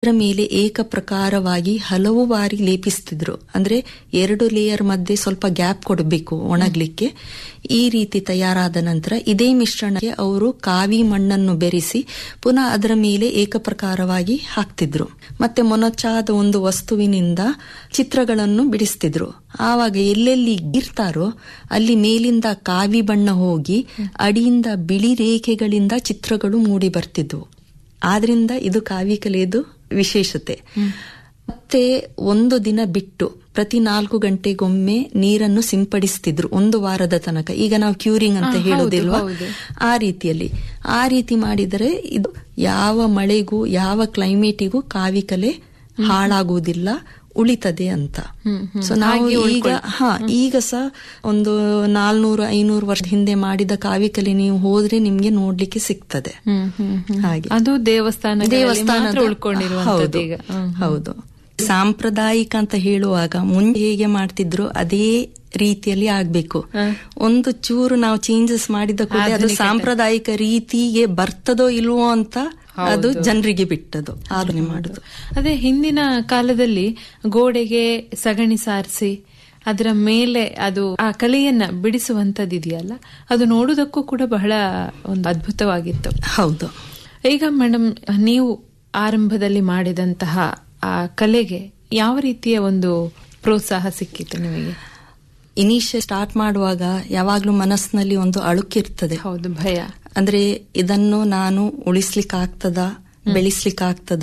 ಅದರ ಮೇಲೆ ಏಕ ಪ್ರಕಾರವಾಗಿ ಹಲವು ಬಾರಿ ಲೇಪಿಸ್ತಿದ್ರು ಅಂದ್ರೆ ಎರಡು ಲೇಯರ್ ಮಧ್ಯೆ ಸ್ವಲ್ಪ ಗ್ಯಾಪ್ ಕೊಡಬೇಕು ಒಣಗ್ಲಿಕ್ಕೆ ಈ ರೀತಿ ತಯಾರಾದ ನಂತರ ಇದೇ ಮಿಶ್ರಣಕ್ಕೆ ಅವರು ಕಾವಿ ಮಣ್ಣನ್ನು ಬೆರೆಸಿ ಪುನಃ ಅದರ ಮೇಲೆ ಏಕಪ್ರಕಾರವಾಗಿ ಹಾಕ್ತಿದ್ರು ಮತ್ತೆ ಮೊನಚಾದ ಒಂದು ವಸ್ತುವಿನಿಂದ ಚಿತ್ರಗಳನ್ನು ಬಿಡಿಸ್ತಿದ್ರು ಆವಾಗ ಎಲ್ಲೆಲ್ಲಿ ಇರ್ತಾರೋ ಅಲ್ಲಿ ಮೇಲಿಂದ ಕಾವಿ ಬಣ್ಣ ಹೋಗಿ ಅಡಿಯಿಂದ ಬಿಳಿ ರೇಖೆಗಳಿಂದ ಚಿತ್ರಗಳು ಮೂಡಿ ಬರ್ತಿದ್ವು ಆದ್ರಿಂದ ಇದು ಕಾವಿ ಕಲೆಯದು ವಿಶೇಷತೆ ಮತ್ತೆ ಒಂದು ದಿನ ಬಿಟ್ಟು ಪ್ರತಿ ನಾಲ್ಕು ಗಂಟೆಗೊಮ್ಮೆ ನೀರನ್ನು ಸಿಂಪಡಿಸ್ತಿದ್ರು ಒಂದು ವಾರದ ತನಕ ಈಗ ನಾವು ಕ್ಯೂರಿಂಗ್ ಅಂತ ಹೇಳೋದಿಲ್ವಾ ಆ ರೀತಿಯಲ್ಲಿ ಆ ರೀತಿ ಮಾಡಿದರೆ ಇದು ಯಾವ ಮಳೆಗೂ ಯಾವ ಕ್ಲೈಮೇಟಿಗೂ ಕಾವಿ ಕಲೆ ಹಾಳಾಗುವುದಿಲ್ಲ ಉಳಿತದೆ ಅಂತ ಸೊ ನಾವು ಈಗ ಹಾ ಈಗ ಸಹ ಒಂದು ನಾಲ್ನೂರು ಐನೂರು ವರ್ಷದ ಹಿಂದೆ ಮಾಡಿದ ಕಾವಿಕಲೆ ನೀವು ಹೋದ್ರೆ ನಿಮ್ಗೆ ನೋಡ್ಲಿಕ್ಕೆ ಸಿಗ್ತದೆ ಹಾಗೆ ಅದು ದೇವಸ್ಥಾನ ದೇವಸ್ಥಾನ ಉಳ್ಕೊಂಡಿರುವಂತದ್ದು ಈಗ ಹೌದು ಸಾಂಪ್ರದಾಯಿಕ ಅಂತ ಹೇಳುವಾಗ ಮುಂದೆ ಹೇಗೆ ಮಾಡ್ತಿದ್ರು ಅದೇ ರೀತಿಯಲ್ಲಿ ಆಗ್ಬೇಕು ಒಂದು ಚೂರು ನಾವು ಚೇಂಜಸ್ ಮಾಡಿದ ಕೂಡ ಅದು ಸಾಂಪ್ರದಾಯಿಕ ರೀತಿಗೆ ಬರ್ತದೋ ಇಲ್ವೋ ಅಂತ ಅದು ಜನರಿಗೆ ಬಿಟ್ಟದು ಆಲೋಚನೆ ಮಾಡುದು ಅದೇ ಹಿಂದಿನ ಕಾಲದಲ್ಲಿ ಗೋಡೆಗೆ ಸಗಣಿ ಸಾರಿಸಿ ಅದರ ಮೇಲೆ ಅದು ಆ ಕಲೆಯನ್ನ ಬಿಡಿಸುವಂತದ್ದು ಇದೆಯಲ್ಲ ಅದು ನೋಡುವುದಕ್ಕೂ ಕೂಡ ಬಹಳ ಒಂದು ಅದ್ಭುತವಾಗಿತ್ತು ಹೌದು ಈಗ ಮೇಡಮ್ ನೀವು ಆರಂಭದಲ್ಲಿ ಮಾಡಿದಂತಹ ಆ ಕಲೆಗೆ ಯಾವ ರೀತಿಯ ಒಂದು ಪ್ರೋತ್ಸಾಹ ಸಿಕ್ಕಿತ್ತು ನಿಮಗೆ ಇನಿಷಿಯಲ್ ಸ್ಟಾರ್ಟ್ ಮಾಡುವಾಗ ಯಾವಾಗ್ಲೂ ಮನಸ್ಸಿನಲ್ಲಿ ಒಂದು ಅಳುಕಿರ್ತದೆ ಹೌದು ಭಯ ಅಂದ್ರೆ ಇದನ್ನು ನಾನು ಉಳಿಸ್ಲಿಕ್ಕಾಗ್ತದ ಬೆಳೆಸ್ಲಿಕ್ಕಾಗ್ತದ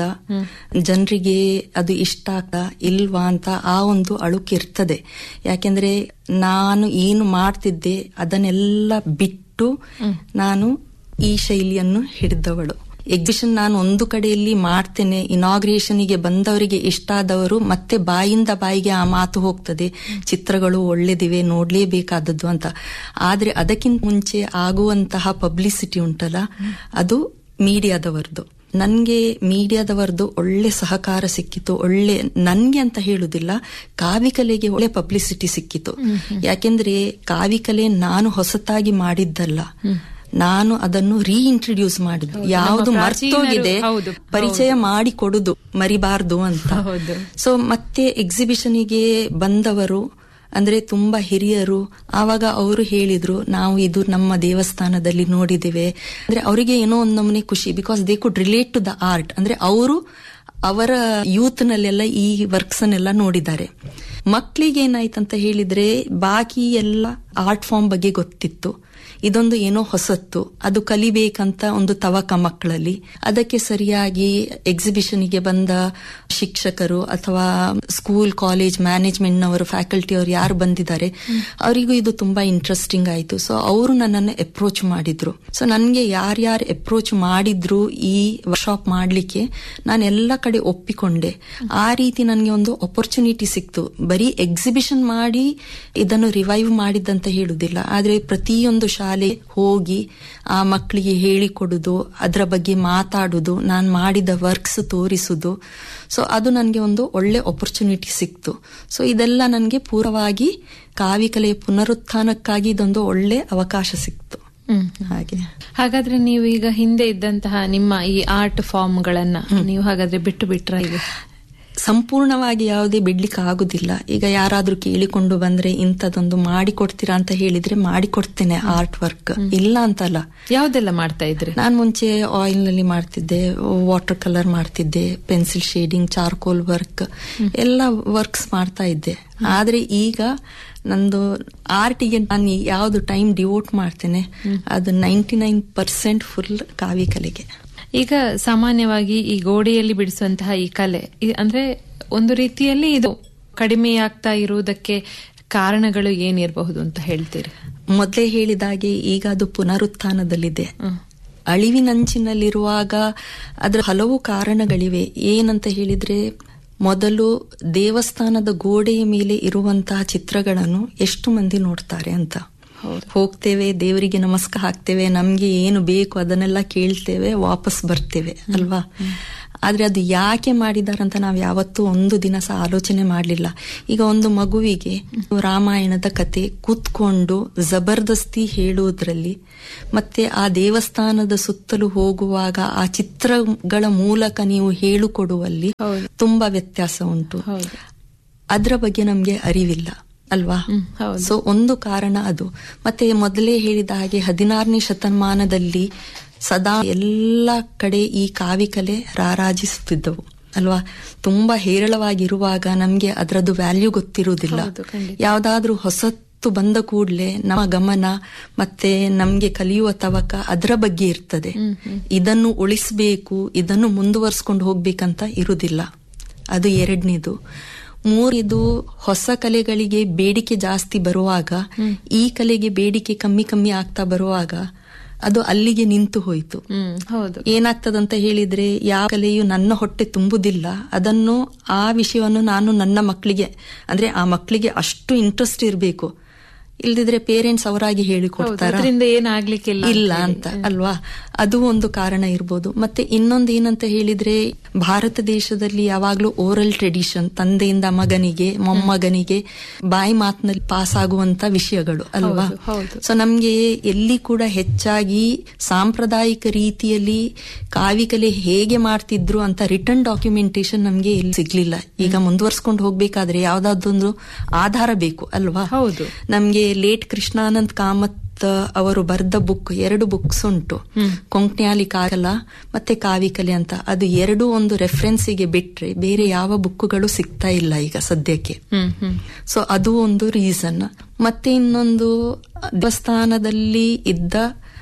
ಜನರಿಗೆ ಅದು ಇಷ್ಟ ಆಗ್ತಾ ಇಲ್ವಾ ಅಂತ ಆ ಒಂದು ಅಳುಕಿರ್ತದೆ ಯಾಕೆಂದ್ರೆ ನಾನು ಏನು ಮಾಡ್ತಿದ್ದೆ ಅದನ್ನೆಲ್ಲ ಬಿಟ್ಟು ನಾನು ಈ ಶೈಲಿಯನ್ನು ಹಿಡಿದವಳು ಎಕ್ಸಿಬಿಷನ್ ನಾನು ಒಂದು ಕಡೆಯಲ್ಲಿ ಮಾಡ್ತೇನೆ ಇನಾಗ್ರೇಷನ್ಗೆ ಬಂದವರಿಗೆ ಇಷ್ಟ ಆದವರು ಮತ್ತೆ ಬಾಯಿಂದ ಬಾಯಿಗೆ ಆ ಮಾತು ಹೋಗ್ತದೆ ಚಿತ್ರಗಳು ಒಳ್ಳೆದಿವೆ ನೋಡ್ಲೇಬೇಕಾದದ್ದು ಅಂತ ಆದ್ರೆ ಅದಕ್ಕಿಂತ ಮುಂಚೆ ಆಗುವಂತಹ ಪಬ್ಲಿಸಿಟಿ ಉಂಟಲ್ಲ ಅದು ಮೀಡಿಯಾದವರದು ನನ್ಗೆ ಮೀಡಿಯಾದವರದು ಒಳ್ಳೆ ಸಹಕಾರ ಸಿಕ್ಕಿತು ಒಳ್ಳೆ ನನ್ಗೆ ಅಂತ ಹೇಳುದಿಲ್ಲ ಕಾವಿಕಲೆಗೆ ಒಳ್ಳೆ ಪಬ್ಲಿಸಿಟಿ ಸಿಕ್ಕಿತು ಯಾಕೆಂದ್ರೆ ಕಾವಿಕಲೆ ನಾನು ಹೊಸತಾಗಿ ಮಾಡಿದ್ದಲ್ಲ ನಾನು ಅದನ್ನು ರೀಇಂಟ್ರಡ್ಯೂಸ್ ಮಾಡಿದ್ದು ಯಾವುದು ಮರ್ತೋಗಿದೆ ಪರಿಚಯ ಮಾಡಿ ಕೊಡುದು ಮರಿಬಾರ್ದು ಅಂತ ಸೊ ಮತ್ತೆ ಎಕ್ಸಿಬಿಷನ್ಗೆ ಬಂದವರು ಅಂದ್ರೆ ತುಂಬಾ ಹಿರಿಯರು ಆವಾಗ ಅವರು ಹೇಳಿದ್ರು ನಾವು ಇದು ನಮ್ಮ ದೇವಸ್ಥಾನದಲ್ಲಿ ನೋಡಿದ್ದೇವೆ ಅಂದ್ರೆ ಅವರಿಗೆ ಏನೋ ಒಂದು ನಮೂನೆ ಖುಷಿ because they could relate to the art ಅಂದ್ರೆ ಅವರು ಅವರ ಯೂತ್ ನಲ್ಲೆಲ್ಲ ಈ ವರ್ಕ್ಸ್ ಅನ್ನೆಲ್ಲ ನೋಡಿದ್ದಾರೆ ಮಕ್ಕಳಿಗೆ ಏನಾಯ್ತಂತ ಹೇಳಿದ್ರೆ ಬಾಕಿ ಎಲ್ಲ ಆರ್ಟ್ ಫಾರ್ಮ್ ಬಗ್ಗೆ ಗೊತ್ತಿತ್ತು ಇದೊಂದು ಏನೋ ಹೊಸತ್ತು ಅದು ಕಲಿಬೇಕಂತ ಒಂದು ತವಕ ಮಕ್ಕಳಲ್ಲಿ ಅದಕ್ಕೆ ಸರಿಯಾಗಿ ಎಕ್ಸಿಬಿಷನ್ಗೆ ಬಂದ ಶಿಕ್ಷಕರು ಅಥವಾ ಸ್ಕೂಲ್ ಕಾಲೇಜ್ ಮ್ಯಾನೇಜ್ಮೆಂಟ್ ನವರು ಫ್ಯಾಕಲ್ಟಿ ಅವರು ಯಾರು ಬಂದಿದ್ದಾರೆ ಅವರಿಗೂ ಇದು ತುಂಬಾ ಇಂಟ್ರೆಸ್ಟಿಂಗ್ ಆಯ್ತು ಸೊ ಅವರು ನನ್ನನ್ನು ಅಪ್ರೋಚ್ ಮಾಡಿದ್ರು ಸೊ ನನ್ಗೆ ಯಾರ್ಯಾರು ಅಪ್ರೋಚ್ ಮಾಡಿದ್ರು ಈ ವರ್ಕ್ಶಾಪ್ ಮಾಡ್ಲಿಕ್ಕೆ ನಾನು ಎಲ್ಲ ಕಡೆ ಒಪ್ಪಿಕೊಂಡೆ ಆ ರೀತಿ ನನಗೆ ಒಂದು ಅಪರ್ಚುನಿಟಿ ಸಿಕ್ತು ಬರೀ ಎಕ್ಸಿಬಿಷನ್ ಮಾಡಿ ಇದನ್ನು ರಿವೈವ್ ಮಾಡಿದ್ದಂತ ಹೇಳುದಿಲ್ಲ ಆದ್ರೆ ಪ್ರತಿಯೊಂದು ಶಾಲೆ ಹೋಗಿ ಆ ಮಕ್ಕಳಿಗೆ ಹೇಳಿಕೊಡುದು ಅದರ ಬಗ್ಗೆ ಮಾತಾಡುದು ನಾನು ಮಾಡಿದ ವರ್ಕ್ಸ್ ತೋರಿಸುದು ಸೊ ಅದು ನನಗೆ ಒಂದು ಒಳ್ಳೆ ಅಪರ್ಚುನಿಟಿ ಸಿಕ್ತು ಸೊ ಇದೆಲ್ಲ ನನಗೆ ಪೂರ್ವವಾಗಿ ಕಾವಿಕಲೆಯ ಪುನರುತ್ಥಾನಕ್ಕಾಗಿ ಇದೊಂದು ಒಳ್ಳೆ ಅವಕಾಶ ಸಿಕ್ತು ಹಾಗೆ ಹಾಗಾದ್ರೆ ನೀವು ಈಗ ಹಿಂದೆ ಇದ್ದಂತಹ ನಿಮ್ಮ ಈ ಆರ್ಟ್ ಫಾರ್ಮ್ ಗಳನ್ನ ನೀವು ಹಾಗಾದ್ರೆ ಬಿಟ್ಟು ಬಿಟ್ರ ಈಗ ಸಂಪೂರ್ಣವಾಗಿ ಯಾವುದೇ ಬಿಡ್ಲಿಕ್ಕೆ ಆಗುದಿಲ್ಲ ಈಗ ಯಾರಾದ್ರೂ ಕೇಳಿಕೊಂಡು ಬಂದ್ರೆ ಇಂಥದೊಂದು ಮಾಡಿಕೊಡ್ತೀರಾ ಅಂತ ಹೇಳಿದ್ರೆ ಮಾಡಿಕೊಡ್ತೇನೆ ಆರ್ಟ್ ವರ್ಕ್ ಇಲ್ಲ ಅಂತಲ್ಲ ಯಾವ್ದೆಲ್ಲ ಮಾಡ್ತಾ ಇದ್ರಿ ನಾನ್ ಮುಂಚೆ ಆಯಿಲ್ ನಲ್ಲಿ ಮಾಡ್ತಿದ್ದೆ ವಾಟರ್ ಕಲರ್ ಮಾಡ್ತಿದ್ದೆ ಪೆನ್ಸಿಲ್ ಶೇಡಿಂಗ್ ಚಾರ್ಕೋಲ್ ವರ್ಕ್ ಎಲ್ಲ ವರ್ಕ್ಸ್ ಮಾಡ್ತಾ ಇದ್ದೆ ಆದ್ರೆ ಈಗ ನಂದು ಆರ್ಟಿಗೆ ನಾನು ಯಾವ್ದು ಟೈಮ್ ಡಿವೋಟ್ ಮಾಡ್ತೇನೆ ಅದು ನೈಂಟಿ ನೈನ್ ಪರ್ಸೆಂಟ್ ಫುಲ್ ಕಾವಿ ಕಲೆಗೆ ಈಗ ಸಾಮಾನ್ಯವಾಗಿ ಈ ಗೋಡೆಯಲ್ಲಿ ಬಿಡಿಸುವಂತಹ ಈ ಕಲೆ ಅಂದ್ರೆ ಒಂದು ರೀತಿಯಲ್ಲಿ ಇದು ಕಡಿಮೆಯಾಗ್ತಾ ಇರುವುದಕ್ಕೆ ಕಾರಣಗಳು ಏನಿರಬಹುದು ಅಂತ ಹೇಳ್ತೀರಿ ಮೊದಲೇ ಹೇಳಿದಾಗೆ ಈಗ ಅದು ಪುನರುತ್ಥಾನದಲ್ಲಿದೆ ಅಳಿವಿನಂಚಿನಲ್ಲಿರುವಾಗ ಅದರ ಹಲವು ಕಾರಣಗಳಿವೆ ಏನಂತ ಹೇಳಿದ್ರೆ ಮೊದಲು ದೇವಸ್ಥಾನದ ಗೋಡೆಯ ಮೇಲೆ ಇರುವಂತಹ ಚಿತ್ರಗಳನ್ನು ಎಷ್ಟು ಮಂದಿ ನೋಡ್ತಾರೆ ಅಂತ ಹೋಗ್ತೇವೆ ದೇವರಿಗೆ ನಮಸ್ಕಾರ ಹಾಕ್ತೇವೆ ನಮ್ಗೆ ಏನು ಬೇಕು ಅದನ್ನೆಲ್ಲ ಕೇಳ್ತೇವೆ ವಾಪಸ್ ಬರ್ತೇವೆ ಅಲ್ವಾ ಆದ್ರೆ ಅದು ಯಾಕೆ ಮಾಡಿದಾರಂತ ನಾವು ಯಾವತ್ತೂ ಒಂದು ದಿನ ಸಹ ಆಲೋಚನೆ ಮಾಡಲಿಲ್ಲ ಈಗ ಒಂದು ಮಗುವಿಗೆ ರಾಮಾಯಣದ ಕತೆ ಕೂತ್ಕೊಂಡು ಜಬರ್ದಸ್ತಿ ಹೇಳುವುದರಲ್ಲಿ ಮತ್ತೆ ಆ ದೇವಸ್ಥಾನದ ಸುತ್ತಲೂ ಹೋಗುವಾಗ ಆ ಚಿತ್ರಗಳ ಮೂಲಕ ನೀವು ಹೇಳಿಕೊಡುವಲ್ಲಿ ಹೌದು. ತುಂಬಾ ವ್ಯತ್ಯಾಸ ಉಂಟು ಹೌದು ಅದರ ಬಗ್ಗೆ ನಮ್ಗೆ ಅರಿವಿಲ್ಲ ಅಲ್ವಾ ಹ್ಮ್, ಹೌದು. ಸೊ ಒಂದು ಕಾರಣ ಅದು ಮತ್ತೆ ಮೊದಲೇ ಹೇಳಿದ ಹಾಗೆ ಹದಿನಾರನೇ ಶತಮಾನದಲ್ಲಿ ಸದಾ ಎಲ್ಲ ಕಡೆ ಈ ಕಾವಿಕಲೆ ರಾರಾಜಿಸುತ್ತಿದ್ದವು ಅಲ್ವಾ ತುಂಬಾ ಹೇರಳವಾಗಿರುವಾಗ ನಮ್ಗೆ ಅದರದ್ದು ವ್ಯಾಲ್ಯೂ ಗೊತ್ತಿರುವುದಿಲ್ಲ ಹೌದು, ಖಂಡಿತ. ಯಾವ್ದಾದ್ರೂ ಹೊಸತ್ತು ಬಂದ ಕೂಡಲೇ ನಮ್ಮ ಗಮನ ಮತ್ತೆ ನಮ್ಗೆ ಕಲಿಯುವ ತವಕ ಅದರ ಬಗ್ಗೆ ಇರ್ತದೆ ಇದನ್ನು ಉಳಿಸ್ಬೇಕು ಇದನ್ನು ಮುಂದುವರ್ಸ್ಕೊಂಡು ಹೋಗ್ಬೇಕಂತ ಇರುವುದಿಲ್ಲ ಅದು ಎರಡನೇದು ಮೂರಿದು ಹೊಸ ಕಲೆಗಳಿಗೆ ಬೇಡಿಕೆ ಜಾಸ್ತಿ ಬರುವಾಗ ಈ ಕಲೆಗೆ ಬೇಡಿಕೆ ಕಮ್ಮಿ ಕಮ್ಮಿ ಆಗ್ತಾ ಬರುವಾಗ ಅದು ಅಲ್ಲಿಗೆ ನಿಂತು ಹೋಯಿತು ಹ್ಮ್ ಹೌದು ಏನಾಗ್ತದಂತ ಹೇಳಿದ್ರೆ ಯಾವ ಕಲೆಯು ನನ್ನ ಹೊಟ್ಟೆ ತುಂಬುದಿಲ್ಲ ಅದನ್ನು ಆ ವಿಷಯವನ್ನು ನಾನು ನನ್ನ ಮಕ್ಕಳಿಗೆ ಅಂದ್ರೆ ಆ ಮಕ್ಕಳಿಗೆ ಅಷ್ಟು ಇಂಟ್ರೆಸ್ಟ್ ಇರಬೇಕು ಇಲ್ದಿದ್ರೆ ಪೇರೆಂಟ್ಸ್ ಅವರಾಗಿ ಹೇಳಿಕೊಡ್ತಾರ ಅದರಿಂದ ಏನಾಗ್ಲಿಕ್ಕಿಲ್ಲ ಇಲ್ಲ ಅಂತ ಅಲ್ವಾ ಅದು ಒಂದು ಕಾರಣ ಇರ್ಬೋದು ಮತ್ತೆ ಇನ್ನೊಂದು ಏನಂತ ಹೇಳಿದ್ರೆ ಭಾರತ ದೇಶದಲ್ಲಿ ಯಾವಾಗ್ಲೂ ಓರಲ್ ಟ್ರೆಡಿಷನ್ ತಂದೆಯಿಂದ ಮಗನಿಗೆ ಮೊಮ್ಮಗನಿಗೆ ಬಾಯಿ ಮಾತಿನಲ್ಲಿ ಪಾಸ್ ಆಗುವಂತ ವಿಷಯಗಳು ಅಲ್ವಾ ಹೌದು, ಹೌದು. ಸೊ ನಮ್ಗೆ ಎಲ್ಲಿ ಕೂಡ ಹೆಚ್ಚಾಗಿ ಸಾಂಪ್ರದಾಯಿಕ ರೀತಿಯಲ್ಲಿ ಕಾವಿಕಲೆ ಹೇಗೆ ಮಾಡ್ತಿದ್ರು ಅಂತ ರಿಟರ್ನ್ ಡಾಕ್ಯುಮೆಂಟೇಶನ್ ನಮ್ಗೆ ಎಲ್ಲಿ ಸಿಗ್ಲಿಲ್ಲ ಈಗ ಮುಂದುವರ್ಸ್ಕೊಂಡು ಹೋಗ್ಬೇಕಾದ್ರೆ ಯಾವ್ದಾದೊಂದು ಆಧಾರ ಬೇಕು ಅಲ್ವಾ ಹೌದು. ನಮ್ಗೆ ಲೇಟ್ ಕೃಷ್ಣಾನಂದ್ ಕಾಮತ್ ಅವರು ಬರೆದ ಬುಕ್ ಎರಡು ಬುಕ್ಸ್ ಉಂಟು ಕೊಂಕ್ಣ್ಯಾಲಿ ಕಾಗಲ ಮತ್ತೆ ಕಾವಿಕಲೆ ಅಂತ ಅದು ಎರಡು ಒಂದು ರೆಫರೆನ್ಸಿಗೆ ಬಿಟ್ರೆ ಬೇರೆ ಯಾವ ಬುಕ್ಕುಗಳು ಸಿಗ್ತಾ ಇಲ್ಲ ಈಗ ಸದ್ಯಕ್ಕೆ ಹ್ಮ್ ಹ್ಮ್ ಸೊ ಅದು ಒಂದು ರೀಸನ್ ಮತ್ತೆ ಇನ್ನೊಂದು ದೇವಸ್ಥಾನದಲ್ಲಿ ಇದ್ದ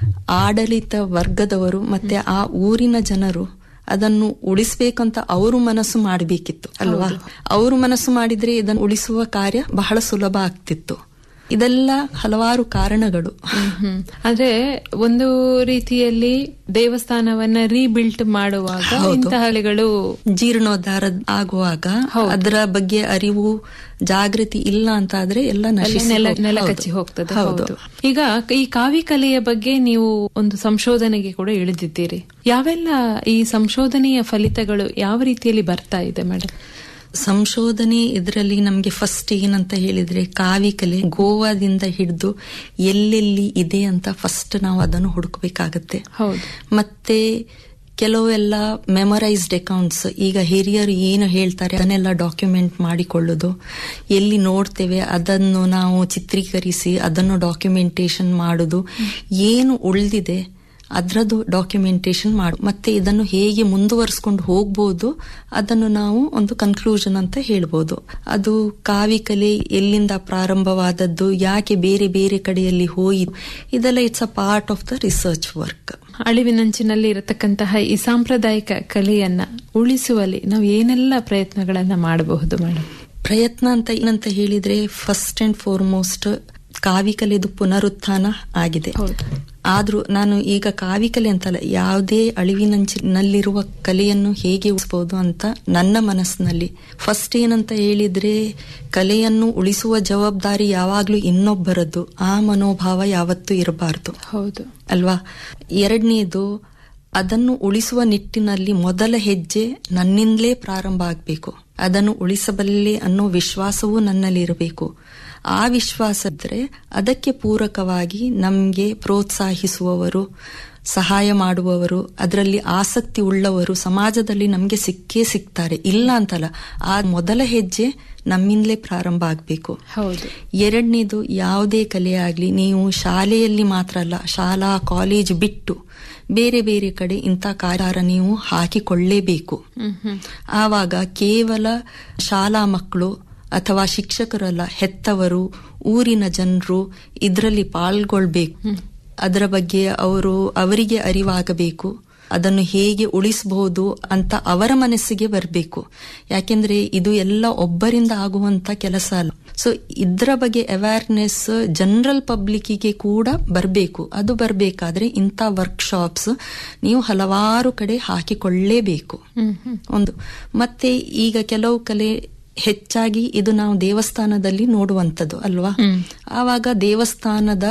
ಆಡಳಿತ ವರ್ಗದವರು ಮತ್ತೆ ಆ ಊರಿನ ಜನರು ಅದನ್ನು ಉಳಿಸ್ಬೇಕಂತ ಅವರು ಮನಸ್ಸು ಮಾಡಬೇಕಿತ್ತು ಅಲ್ವಾ ಅವರು ಮನಸ್ಸು ಮಾಡಿದ್ರೆ ಇದನ್ನು ಉಳಿಸುವ ಕಾರ್ಯ ಬಹಳ ಸುಲಭ ಆಗ್ತಿತ್ತು ಇದೆಲ್ಲ ಹಲವಾರು ಕಾರಣಗಳು ಹ್ಮ್, ಹ್ಮ್. ಆದ್ರೆ ಒಂದು ರೀತಿಯಲ್ಲಿ ದೇವಸ್ಥಾನವನ್ನ ರೀಬಿಲ್ಟ್ ಮಾಡುವಾಗ ಇಂತಹ ಹಳೆಗಳು ಜೀರ್ಣೋದ್ಧಾರ ಆಗುವಾಗ ಅದರ ಬಗ್ಗೆ ಅರಿವು ಜಾಗೃತಿ ಇಲ್ಲ ಅಂತ ಆದ್ರೆ ಎಲ್ಲ ನಶಿಸಿ ನೆಲ ಹೋಗ್- ನೆಲ ಹೌದು. ಕಚ್ಚಿ ಹೋಗ್ತದೆ ಹೌದು ಹೌದು ಈಗ ಈ ಕಾವಿ ಕಲೆಯ ಬಗ್ಗೆ ನೀವು ಒಂದು ಸಂಶೋಧನೆಗೆ ಕೂಡ ಇಳಿದಿದ್ದೀರಿ ಯಾವೆಲ್ಲ ಈ ಸಂಶೋಧನೆಯ ಫಲಿತಗಳು ಯಾವ ರೀತಿಯಲ್ಲಿ ಬರ್ತಾ ಇದೆ ಮೇಡಮ್ ಸಂಶೋಧನೆ ಇದರಲ್ಲಿ ನಮಗೆ ಫಸ್ಟ್ ಏನಂತ ಹೇಳಿದ್ರೆ ಕಾವಿಕಲೆ ಗೋವಾದಿಂದ ಹಿಡಿದು ಎಲ್ಲೆಲ್ಲಿ ಇದೆ ಅಂತ ಫಸ್ಟ್ ನಾವು ಅದನ್ನು ಹುಡುಕಬೇಕಾಗತ್ತೆ ಹೌದು ಮತ್ತೆ ಕೆಲವೆಲ್ಲ ಮೆಮರೈಸ್ಡ್ ಅಕೌಂಟ್ಸ್ ಈಗ ಹಿರಿಯರು ಏನು ಹೇಳ್ತಾರೆ ಅದನ್ನೆಲ್ಲ ಡಾಕ್ಯುಮೆಂಟ್ ಮಾಡಿಕೊಳ್ಳೋದು ಎಲ್ಲಿ ನೋಡ್ತೇವೆ ಅದನ್ನು ನಾವು ಚಿತ್ರೀಕರಿಸಿ ಅದನ್ನು ಡಾಕ್ಯುಮೆಂಟೇಶನ್ ಮಾಡುದು ಏನು ಉಳಿದಿದೆ ಅದರದ್ದು ಡಾಕ್ಯುಮೆಂಟೇಶನ್ ಮಾಡು ಮತ್ತೆ ಇದನ್ನು ಹೇಗೆ ಮುಂದುವರಿಸ್ಕೊಂಡು ಹೋಗ್ಬೋದು ಅದನ್ನು ನಾವು ಒಂದು ಕನ್ಕ್ಲೂಷನ್ ಅಂತ ಹೇಳ್ಬೋದು ಅದು ಕಾವಿಕಲೆ ಎಲ್ಲಿಂದ ಪ್ರಾರಂಭವಾದದ್ದು ಯಾಕೆ ಬೇರೆ ಬೇರೆ ಕಡೆಯಲ್ಲಿ ಹೋಯಿತು ಇದೆಲ್ಲ it's a part of the research work ಅಳಿವಿನಂಚಿನಲ್ಲಿ ಇರತಕ್ಕಂತಹ ಈ ಸಾಂಪ್ರದಾಯಿಕ ಕಲೆಯನ್ನ ಉಳಿಸುವಲ್ಲಿ ನಾವು ಏನೆಲ್ಲ ಪ್ರಯತ್ನಗಳನ್ನ ಮಾಡಬಹುದು ಮೇಡಮ್ ಪ್ರಯತ್ನ ಅಂತ ಏನಂತ ಹೇಳಿದ್ರೆ ಫಸ್ಟ್ ಅಂಡ್ ಫಾರ್ಮೋಸ್ಟ್ ಕಾವಿಕಲೆದು ಪುನರುತ್ಥಾನ ಆಗಿದೆ ಹೌದು. ಆದ್ರೂ ನಾನು ಈಗ ಕಾವಿಕಲೆ ಅಂತಲ್ಲ ಯಾವುದೇ ಅಳಿವಿನಂಚಿನಲ್ಲಿರುವ ಕಲೆಯನ್ನು ಹೇಗೆ ಉಳಿಸಬಹುದು ಅಂತ ನನ್ನ ಮನಸ್ಸಿನಲ್ಲಿ ಫಸ್ಟ್ ಏನಂತ ಹೇಳಿದ್ರೆ ಕಲೆಯನ್ನು ಉಳಿಸುವ ಜವಾಬ್ದಾರಿ ಯಾವಾಗ್ಲೂ ಇನ್ನೊಬ್ಬರದ್ದು ಆ ಮನೋಭಾವ ಯಾವತ್ತೂ ಇರಬಾರದು ಹೌದು ಅಲ್ವಾ ಎರಡನೇದು ಅದನ್ನು ಉಳಿಸುವ ನಿಟ್ಟಿನಲ್ಲಿ ಮೊದಲ ಹೆಜ್ಜೆ ನನ್ನಿಂದಲೇ ಪ್ರಾರಂಭ ಆಗಬೇಕು ಅದನ್ನು ಉಳಿಸಬಲ್ಲೆ ಅನ್ನೋ ವಿಶ್ವಾಸವೂ ನನ್ನಲ್ಲಿ ಇರಬೇಕು ಆ ವಿಶ್ವಾಸ ಇದ್ರೆ ಅದಕ್ಕೆ ಪೂರಕವಾಗಿ ನಮ್ಗೆ ಪ್ರೋತ್ಸಾಹಿಸುವವರು ಸಹಾಯ ಮಾಡುವವರು ಅದರಲ್ಲಿ ಆಸಕ್ತಿ ಉಳ್ಳವರು ಸಮಾಜದಲ್ಲಿ ನಮ್ಗೆ ಸಿಕ್ಕೇ ಸಿಗ್ತಾರೆ ಇಲ್ಲ ಅಂತಲ್ಲ ಆ ಮೊದಲ ಹೆಜ್ಜೆ ನಮ್ಮಿಂದಲೇ ಪ್ರಾರಂಭ ಆಗಬೇಕು ಹೌದು ಎರಡನೇದು ಯಾವುದೇ ಕಲೆ ಆಗಲಿ ನೀವು ಶಾಲೆಯಲ್ಲಿ ಮಾತ್ರ ಅಲ್ಲ ಶಾಲಾ ಕಾಲೇಜ್ ಬಿಟ್ಟು ಬೇರೆ ಬೇರೆ ಕಡೆ ಇಂಥ ಕಾರ್ಯಾರ ನೀವು ಹಾಕಿಕೊಳ್ಳೇಬೇಕು ಹ್ಮ್ ಹ್ಮ್ ಆವಾಗ ಕೇವಲ ಶಾಲಾ ಮಕ್ಕಳು ಅಥವಾ ಶಿಕ್ಷಕರಲ್ಲ ಹೆತ್ತವರು ಊರಿನ ಜನರು ಇದರಲ್ಲಿ ಪಾಲ್ಗೊಳ್ಬೇಕು ಅದರ ಬಗ್ಗೆ ಅವರು ಅವರಿಗೆ ಅರಿವಾಗಬೇಕು ಅದನ್ನು ಹೇಗೆ ಉಳಿಸಬಹುದು ಅಂತ ಅವರ ಮನಸ್ಸಿಗೆ ಬರಬೇಕು ಯಾಕೆಂದ್ರೆ ಇದು ಎಲ್ಲ ಒಬ್ಬರಿಂದ ಆಗುವಂತ ಕೆಲಸ ಅಲ್ಲ ಸೊ ಇದರ ಬಗ್ಗೆ ಅವೇರ್ನೆಸ್ ಜನರಲ್ ಪಬ್ಲಿಕ್ಕಿಗೆ ಕೂಡ ಬರಬೇಕು ಅದು ಬರಬೇಕಾದ್ರೆ ಇಂಥ ವರ್ಕ್ಶಾಪ್ಸ್ ನೀವು ಹಲವಾರು ಕಡೆ ಹಾಕಿಕೊಳ್ಳೇಬೇಕು ಹ್ಮ್ ಹ್ಮ್ ಒಂದು ಮತ್ತೆ ಈಗ ಕೆಲವು ಕಲೆ ಹೆಚ್ಚಾಗಿ ಇದು ನಾವು ದೇವಸ್ಥಾನದಲ್ಲಿ ನೋಡುವಂಥದ್ದು ಅಲ್ವಾ ಆವಾಗ ದೇವಸ್ಥಾನದ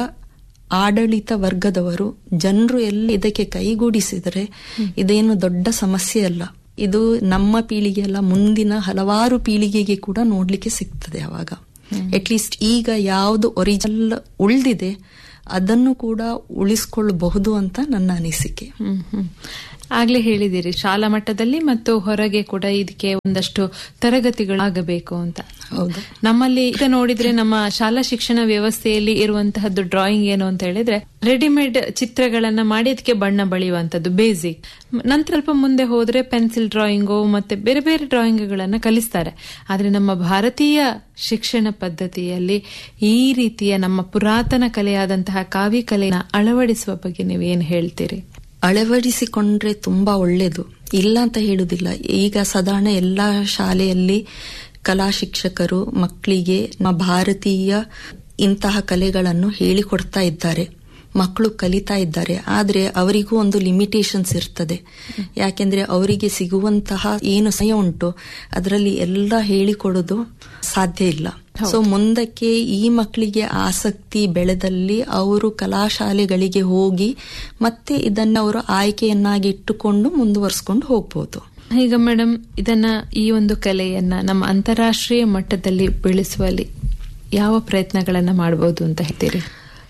ಆಡಳಿತ ವರ್ಗದವರು ಜನರು ಎಲ್ಲ ಇದಕ್ಕೆ ಕೈಗೂಡಿಸಿದರೆ ಇದೇನು ದೊಡ್ಡ ಸಮಸ್ಯೆ ಅಲ್ಲ ಇದು ನಮ್ಮ ಪೀಳಿಗೆ ಅಲ್ಲ ಮುಂದಿನ ಹಲವಾರು ಪೀಳಿಗೆಗೆ ಕೂಡ ನೋಡ್ಲಿಕ್ಕೆ ಸಿಗ್ತದೆ ಅವಾಗ ಅಟ್ಲೀಸ್ಟ್ ಈಗ ಯಾವುದು ಒರಿಜಿನಲ್ ಉಳಿದಿದೆ ಅದನ್ನು ಕೂಡ ಉಳಿಸ್ಕೊಳ್ಬಹುದು ಅಂತ ನನ್ನ ಅನಿಸಿಕೆ ಹ್ಮ್ ಹ್ಮ್ ಆಗ್ಲೇ ಹೇಳಿದಿರಿ ಶಾಲಾ ಮಟ್ಟದಲ್ಲಿ ಮತ್ತು ಹೊರಗೆ ಕೂಡ ಇದಕ್ಕೆ ಒಂದಷ್ಟು ತರಗತಿಗಳಾಗಬೇಕು ಅಂತ ಹೌದು ನಮ್ಮಲ್ಲಿ ಈಗ ನೋಡಿದ್ರೆ ನಮ್ಮ ಶಾಲಾ ಶಿಕ್ಷಣ ವ್ಯವಸ್ಥೆಯಲ್ಲಿ ಇರುವಂತಹದ್ದು ಡ್ರಾಯಿಂಗ್ ಏನು ಅಂತ ಹೇಳಿದ್ರೆ ರೆಡಿಮೇಡ್ ಚಿತ್ರಗಳನ್ನ ಮಾಡಿ ಅದಕ್ಕೆ ಬಣ್ಣ ಬಳಿಯುವಂತದ್ದು ಬೇಸಿಕ್ ನಂತರ ಸ್ವಲ್ಪ ಮುಂದೆ ಹೋದ್ರೆ ಪೆನ್ಸಿಲ್ ಡ್ರಾಯಿಂಗು ಮತ್ತೆ ಬೇರೆ ಬೇರೆ ಡ್ರಾಯಿಂಗ್ಗಳನ್ನ ಕಲಿಸ್ತಾರೆ ಆದ್ರೆ ನಮ್ಮ ಭಾರತೀಯ ಶಿಕ್ಷಣ ಪದ್ಧತಿಯಲ್ಲಿ ಈ ರೀತಿಯ ನಮ್ಮ ಪುರಾತನ ಕಲೆಯಾದಂತಹ ಕಾವಿ ಕಲೆನ ಅಳವಡಿಸುವ ಬಗ್ಗೆ ನೀವೇನ್ ಹೇಳ್ತೀರಿ ಅಳವಡಿಸಿಕೊಂಡ್ರೆ ತುಂಬಾ ಒಳ್ಳೇದು ಇಲ್ಲ ಅಂತ ಹೇಳುದಿಲ್ಲ ಈಗ ಸಾಧಾರಣ ಎಲ್ಲಾ ಶಾಲೆಯಲ್ಲಿ ಕಲಾ ಶಿಕ್ಷಕರು ಮಕ್ಕಳಿಗೆ ನಮ್ಮ ಭಾರತೀಯ ಇಂತಹ ಕಲೆಗಳನ್ನು ಹೇಳಿಕೊಡ್ತಾ ಇದ್ದಾರೆ ಮಕ್ಕಳು ಕಲಿತಾ ಇದ್ದಾರೆ ಆದ್ರೆ ಅವರಿಗೂ ಒಂದು ಲಿಮಿಟೇಷನ್ಸ್ ಇರ್ತದೆ ಯಾಕೆಂದ್ರೆ ಅವರಿಗೆ ಸಿಗುವಂತಹ ಏನು ಸಮಯ ಉಂಟು ಅದರಲ್ಲಿ ಎಲ್ಲ ಹೇಳಿಕೊಡೋದು ಸಾಧ್ಯ ಇಲ್ಲ ಸೊ ಮುಂದಕ್ಕೆ ಈ ಮಕ್ಕಳಿಗೆ ಆಸಕ್ತಿ ಬೆಳೆದಲ್ಲಿ ಅವರು ಕಲಾಶಾಲೆಗಳಿಗೆ ಹೋಗಿ ಮತ್ತೆ ಇದನ್ನ ಅವರು ಆಯ್ಕೆಯನ್ನಾಗಿ ಇಟ್ಟುಕೊಂಡು ಮುಂದುವರಿಸ್ಕೊಂಡು ಹೋಗ್ಬೋದು ಈಗ ಮೇಡಮ್ ಇದನ್ನ ಈ ಒಂದು ಕಲೆಯನ್ನ ನಮ್ಮ ಅಂತಾರಾಷ್ಟ್ರೀಯ ಮಟ್ಟದಲ್ಲಿ ಬೆಳೆಸುವಲ್ಲಿ ಯಾವ ಪ್ರಯತ್ನಗಳನ್ನ ಮಾಡಬಹುದು ಅಂತ ಹೇಳ್ತೀರಿ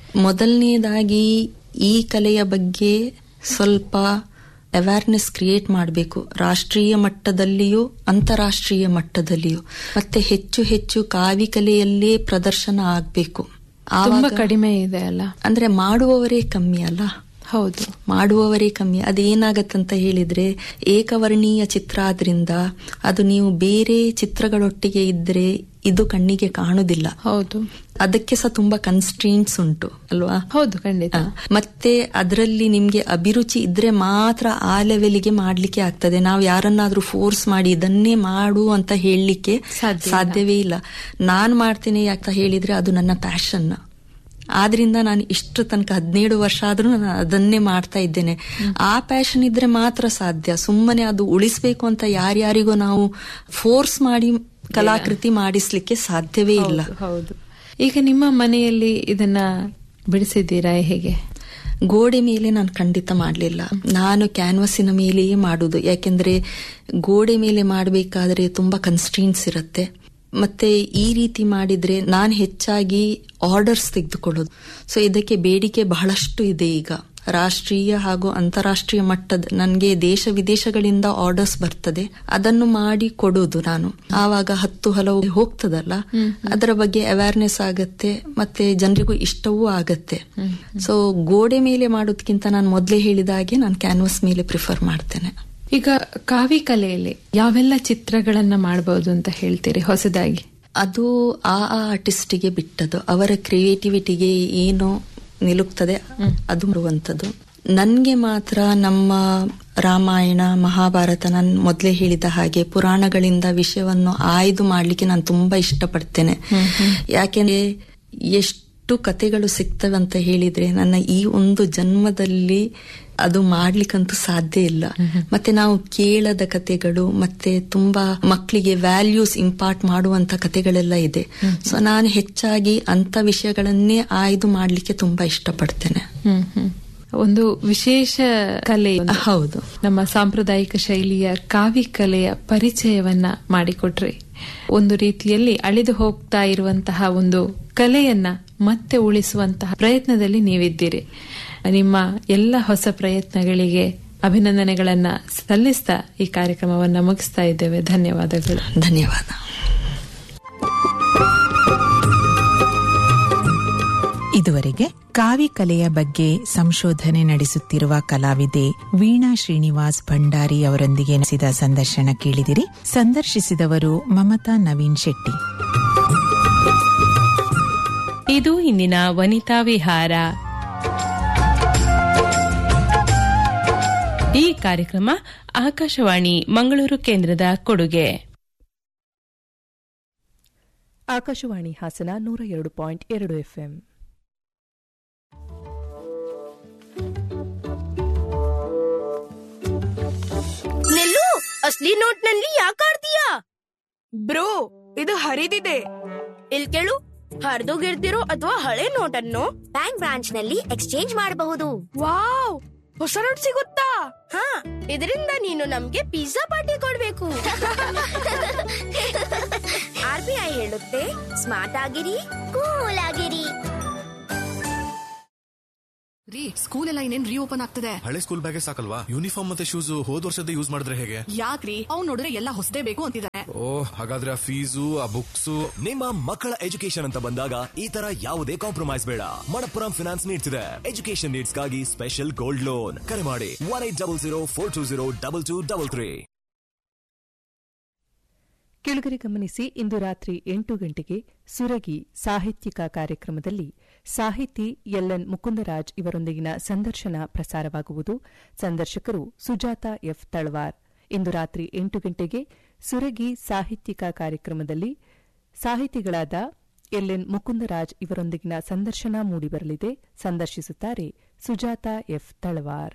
ಮೊದಲನೇದಾಗಿ ಈ ಕಲೆಯ ಬಗ್ಗೆ ಸ್ವಲ್ಪ ಅವೇರ್ನೆಸ್ ಕ್ರಿಯೇಟ್ ಮಾಡಬೇಕು ರಾಷ್ಟ್ರೀಯ ಮಟ್ಟದಲ್ಲಿಯೂ ಅಂತಾರಾಷ್ಟ್ರೀಯ ಮಟ್ಟದಲ್ಲಿಯೂ ಮತ್ತೆ ಹೆಚ್ಚು ಹೆಚ್ಚು ಕಾವಿ ಕಲೆಯಲ್ಲೇ ಪ್ರದರ್ಶನ ಆಗಬೇಕು ತುಂಬಾ ಕಡಿಮೆ ಇದೆ ಅಲ್ಲ ಅಂದ್ರೆ ಮಾಡುವವರೇ ಕಮ್ಮಿ ಅಲ್ಲ ಹೌದು ಮಾಡುವವರೇ ಕಮ್ಮಿ ಅದೇನಾಗತ್ತಂತ ಹೇಳಿದ್ರೆ ಏಕವರ್ಣೀಯ ಚಿತ್ರ ಆದ್ರಿಂದ ಅದು ನೀವು ಬೇರೆ ಚಿತ್ರಗಳೊಟ್ಟಿಗೆ ಇದ್ರೆ ಇದು ಕಣ್ಣಿಗೆ ಕಾಣುದಿಲ್ಲ ಹೌದು ಅದಕ್ಕೆ ಸಹ ತುಂಬಾ ಕನ್ಸ್ಟ್ರೀನ್ಸ್ ಉಂಟು ಅಲ್ವಾ ಹೌದು ಖಂಡಿತ ಮತ್ತೆ ಅದರಲ್ಲಿ ನಿಮ್ಗೆ ಅಭಿರುಚಿ ಇದ್ರೆ ಮಾತ್ರ ಆ ಲೆವೆಲ್ಗೆ ಮಾಡ್ಲಿಕ್ಕೆ ಆಗ್ತದೆ ನಾವು ಯಾರನ್ನಾದ್ರೂ ಫೋರ್ಸ್ ಮಾಡಿ ಇದನ್ನೇ ಮಾಡು ಅಂತ ಹೇಳಲಿಕ್ಕೆ ಸಾಧ್ಯ ಇಲ್ಲ. ಸಾಧ್ಯವೇ ಇಲ್ಲ ನಾನ್ ಮಾಡ್ತೇನೆ ಯಾಕೆ ಹೇಳಿದ್ರೆ ಅದು ನನ್ನ ಪ್ಯಾಷನ್ ಆದ್ರಿಂದ ನಾನು ಇಷ್ಟು ತನಕ ಹದಿನೇಳು ವರ್ಷ ಆದ್ರೂ ನಾನು ಅದನ್ನೇ ಮಾಡ್ತಾ ಇದ್ದೇನೆ ಆ ಪ್ಯಾಷನ್ ಇದ್ರೆ ಮಾತ್ರ ಸಾಧ್ಯ ಸುಮ್ಮನೆ ಅದು ಉಳಿಸ್ಬೇಕು ಅಂತ ಯಾರ್ಯಾರಿಗೂ ನಾವು ಫೋರ್ಸ್ ಮಾಡಿ ಕಲಾಕೃತಿ ಮಾಡಿಸ್ಲಿಕ್ಕೆ ಸಾಧ್ಯವೇ ಇಲ್ಲ ಹೌದು, ಹೌದು ಈಗ ನಿಮ್ಮ ಮನೆಯಲ್ಲಿ ಇದನ್ನ ಬಿಡಿಸಿದ್ದೀರಾ ಹೇಗೆ ಗೋಡೆ ಮೇಲೆ ನಾನು ಖಂಡಿತ ಮಾಡಲಿಲ್ಲ ನಾನು ಕ್ಯಾನ್ವಸಿನ ಮೇಲೆಯೇ ಮಾಡುದು ಯಾಕೆಂದ್ರೆ ಗೋಡೆ ಮೇಲೆ ಮಾಡಬೇಕಾದ್ರೆ ತುಂಬಾ ಕನ್ಸ್ಟ್ರೀನ್ಸ್ ಇರುತ್ತೆ ಮತ್ತೆ ಈ ರೀತಿ ಮಾಡಿದ್ರೆ ನಾನು ಹೆಚ್ಚಾಗಿ ಆರ್ಡರ್ಸ್ ತೆಗೆದುಕೊಳ್ಳೋದು ಸೊ ಇದಕ್ಕೆ ಬೇಡಿಕೆ ಬಹಳಷ್ಟು ಇದೆ ಈಗ ರಾಷ್ಟ್ರೀಯ ಹಾಗೂ ಅಂತಾರಾಷ್ಟ್ರೀಯ ಮಟ್ಟದ ನನಗೆ ದೇಶ ವಿದೇಶಗಳಿಂದ ಆರ್ಡರ್ಸ್ ಬರ್ತದೆ ಅದನ್ನು ಮಾಡಿ ಕೊಡೋದು ನಾನು ಆವಾಗ ಹತ್ತು ಹಲವು ಹೋಗ್ತದಲ್ಲ ಅದರ ಬಗ್ಗೆ ಅವೇರ್ನೆಸ್ ಆಗತ್ತೆ ಮತ್ತೆ ಜನರಿಗೂ ಇಷ್ಟವೂ ಆಗತ್ತೆ ಸೊ ಗೋಡೆ ಮೇಲೆ ಮಾಡೋದಕ್ಕಿಂತ ನಾನು ಮೊದಲೇ ಹೇಳಿದ ಹಾಗೆ ನಾನು ಕ್ಯಾನ್ವಸ್ ಮೇಲೆ ಪ್ರಿಫರ್ ಮಾಡ್ತೇನೆ ಈಗ ಕಾವಿ ಕಲೆಯಲ್ಲಿ ಯಾವೆಲ್ಲ ಚಿತ್ರಗಳನ್ನ ಮಾಡಬಹುದು ಅಂತ ಹೇಳ್ತೀರಿ ಹೊಸದಾಗಿ ಅದು ಆ ಆ ಆರ್ಟಿಸ್ಟಿಗೆ ಬಿಟ್ಟದ್ದು ಅವರ ಕ್ರಿಯೇಟಿವಿಟಿಗೆ ಏನು ನಿಲುಕ್ತದೆ ಅದು ಬರುವಂಥದ್ದು ನನ್ಗೆ ಮಾತ್ರ ನಮ್ಮ ರಾಮಾಯಣ ಮಹಾಭಾರತ ನಾನು ಮೊದಲೇ ಹೇಳಿದ ಹಾಗೆ ಪುರಾಣಗಳಿಂದ ವಿಷಯವನ್ನು ಆಯ್ದು ಮಾಡ್ಲಿಕ್ಕೆ ನಾನು ತುಂಬಾ ಇಷ್ಟಪಡ್ತೇನೆ ಯಾಕೆಂದ್ರೆ ಎಷ್ಟು ಕತೆಗಳು ಸಿಗ್ತವೆ ಅಂತ ಹೇಳಿದ್ರೆ ನನ್ನ ಈ ಒಂದು ಜನ್ಮದಲ್ಲಿ ಅದು ಮಾಡ್ಲಿಕ್ಕಂತೂ ಸಾಧ್ಯ ಇಲ್ಲ ಮತ್ತೆ ನಾವು ಕೇಳದ ಕತೆಗಳು ಮತ್ತೆ ತುಂಬಾ ಮಕ್ಕಳಿಗೆ ವ್ಯಾಲ್ಯೂಸ್ ಇಂಪಾರ್ಟ್ ಮಾಡುವಂತ ಕತೆಗಳೆಲ್ಲ ಇದೆ ಸೊ ನಾನು ಹೆಚ್ಚಾಗಿ ಅಂತ ವಿಷಯಗಳನ್ನೇ ಆಯ್ದು ಮಾಡ್ಲಿಕ್ಕೆ ತುಂಬಾ ಇಷ್ಟಪಡ್ತೇನೆ ಹ್ಮ್ ಹ್ಮ್ ಒಂದು ವಿಶೇಷ ಕಲೆ ಒಂದು. ಹೌದು ನಮ್ಮ ಸಾಂಪ್ರದಾಯಿಕ ಶೈಲಿಯ ಕಾವಿ ಕಲೆಯ ಪರಿಚಯವನ್ನ ಮಾಡಿಕೊಟ್ರಿ ಒಂದು ರೀತಿಯಲ್ಲಿ ಅಳಿದು ಹೋಗ್ತಾ ಇರುವಂತಹ ಒಂದು ಕಲೆಯನ್ನ ಮತ್ತೆ ಉಳಿಸುವಂತಹ ಪ್ರಯತ್ನದಲ್ಲಿ ನೀವಿದ್ದೀರಿ ನಿಮ್ಮ ಎಲ್ಲ ಹೊಸ ಪ್ರಯತ್ನಗಳಿಗೆ ಅಭಿನಂದನೆಗಳನ್ನ ಸಲ್ಲಿಸ್ತಾ ಈ ಕಾರ್ಯಕ್ರಮವನ್ನ ಮುಗಿಸ್ತಾ ಇದ್ದೇವೆ ಧನ್ಯವಾದಗಳು ಧನ್ಯವಾದ ಇದುವರೆಗೆ ಕಾವಿ ಕಲೆಯ ಬಗ್ಗೆ ಸಂಶೋಧನೆ ನಡೆಸುತ್ತಿರುವ ಕಲಾವಿದೆ ವೀಣಾ ಶ್ರೀನಿವಾಸ್ ಭಂಡಾರಿ ಅವರೊಂದಿಗೆ ನಡೆಸಿದ ಸಂದರ್ಶನ ಕೇಳಿದಿರಿ ಸಂದರ್ಶಿಸಿದವರು ಮಮತಾ ನವೀನ್ ಶೆಟ್ಟಿ ಇದು ಇಂದಿನ ವನಿತಾ ವಿಹಾರ ಈ ಕಾರ್ಯಕ್ರಮ ಆಕಾಶವಾಣಿ ಮಂಗಳೂರು ಕೇಂದ್ರದ ಕೊಡುಗೆ ಆಕಾಶವಾಣಿ ಹಾಸನ ನೂರ ಎರಡು ಪಾಯಿಂಟ್ ಎರಡು ಎಫ್ಎಂ ನಿಲ್ಲು ಅಸ್ಲಿ ನೋಟ್ ನಲ್ಲಿ ಯಾಕೆ ಆಡ್ತೀಯಾ ಬ್ರೋ ಇದು ಹರಿದಿದೆ ಇಲ್ ಕೇಳು ಹರಿದೋಗಿರ್ತಿರೋ ಅಥವಾ ಹಳೆ ನೋಟ್ ಅನ್ನು ಬ್ಯಾಂಕ್ ಬ್ರಾಂಚ್ ನಲ್ಲಿ ಎಕ್ಸ್ಚೇಂಜ್ ಮಾಡಬಹುದು ವಾವ್ ಹೊಸ ನೋಟ್ ಸಿಗುತ್ತಾ ಹಾ ಇದರಿಂದ ನೀನು ನಮ್ಗೆ ಪಿಜ್ಜಾ ಪಾರ್ಟಿ ಕೊಡ್ಬೇಕು ಆರ್ ಬಿ ಐ ಹೇಳುತ್ತೆ ಸ್ಮಾರ್ಟ್ ಆಗಿರಿ ಕೂಲ್ ಆಗಿರಿ ರೀ ಸ್ಕೂಲ್ ಎಲ್ಲ ಇನ್ನೇನ್ ರೀಓಪನ್ ಆಗ್ತದೆ ಹಳೆ ಸ್ಕೂಲ್ ಬ್ಯಾಗೆ ಸಾಕಲ್ವಾ ಯೂನಿಫಾರ್ಮ್ ಮತ್ತೆ ಶೂಸ್ ಹೋದ್ ವರ್ಷದ ಯೂಸ್ ಮಾಡಿದ್ರೆ ಹೇಗೆ ಯಾಕ್ರಿ ಅವ್ನ್ ನೋಡಿದ್ರೆ ಎಲ್ಲ ಹೊಸದೇ ಬೇಕು ಅಂತಿದ್ದಾನೆ ಓ ಹಾಗಾದ್ರೆ ಆ ಫೀಸು ಆ ಬುಕ್ಸು ನಿಮ್ಮ ಮಕ್ಕಳ ಎಜುಕೇಶನ್ ಅಂತ ಬಂದಾಗ ಈ ತರ ಯಾವುದೇ ಕಾಂಪ್ರಮೈಸ್ ಬೇಡ ಮಣಪ್ಪುರಂ ಫಿನಾನ್ಸ್ ನೀಡ್ತಿದೆ ಎಜುಕೇಶನ್ ನೀಡ್ಸ್ಗಾಗಿ ಸ್ಪೆಷಲ್ ಗೋಲ್ಡ್ ಲೋನ್ ಕರೆ ಮಾಡಿ one eight double zero four two zero double two double three ಕೆಳಗರೆ ಗಮನಿಸಿ ಇಂದು ರಾತ್ರಿ ಎಂಟು ಗಂಟೆಗೆ ಸುರಗಿ ಸಾಹಿತ್ಯಿಕ ಕಾರ್ಯಕ್ರಮದಲ್ಲಿ ಸಾಹಿತಿ ಎಲ್ಎನ್ ಮುಕುಂದರಾಜ್ ಇವರೊಂದಿಗಿನ ಸಂದರ್ಶನ ಪ್ರಸಾರವಾಗುವುದು ಸಂದರ್ಶಕರು ಸುಜಾತ ಎಫ್ ತಳವಾರ್ ಇಂದು ರಾತ್ರಿ ಎಂಟು ಗಂಟೆಗೆ ಸುರಗಿ ಸಾಹಿತ್ಯಿಕ ಕಾರ್ಯಕ್ರಮದಲ್ಲಿ ಸಾಹಿತಿಗಳಾದ ಎಲ್ಎನ್ ಮುಕುಂದರಾಜ್ ಇವರೊಂದಿಗಿನ ಸಂದರ್ಶನ ಮೂಡಿಬರಲಿದೆ ಸಂದರ್ಶಿಸುತ್ತಾರೆ ಸುಜಾತ ಎಫ್ ತಳವಾರ್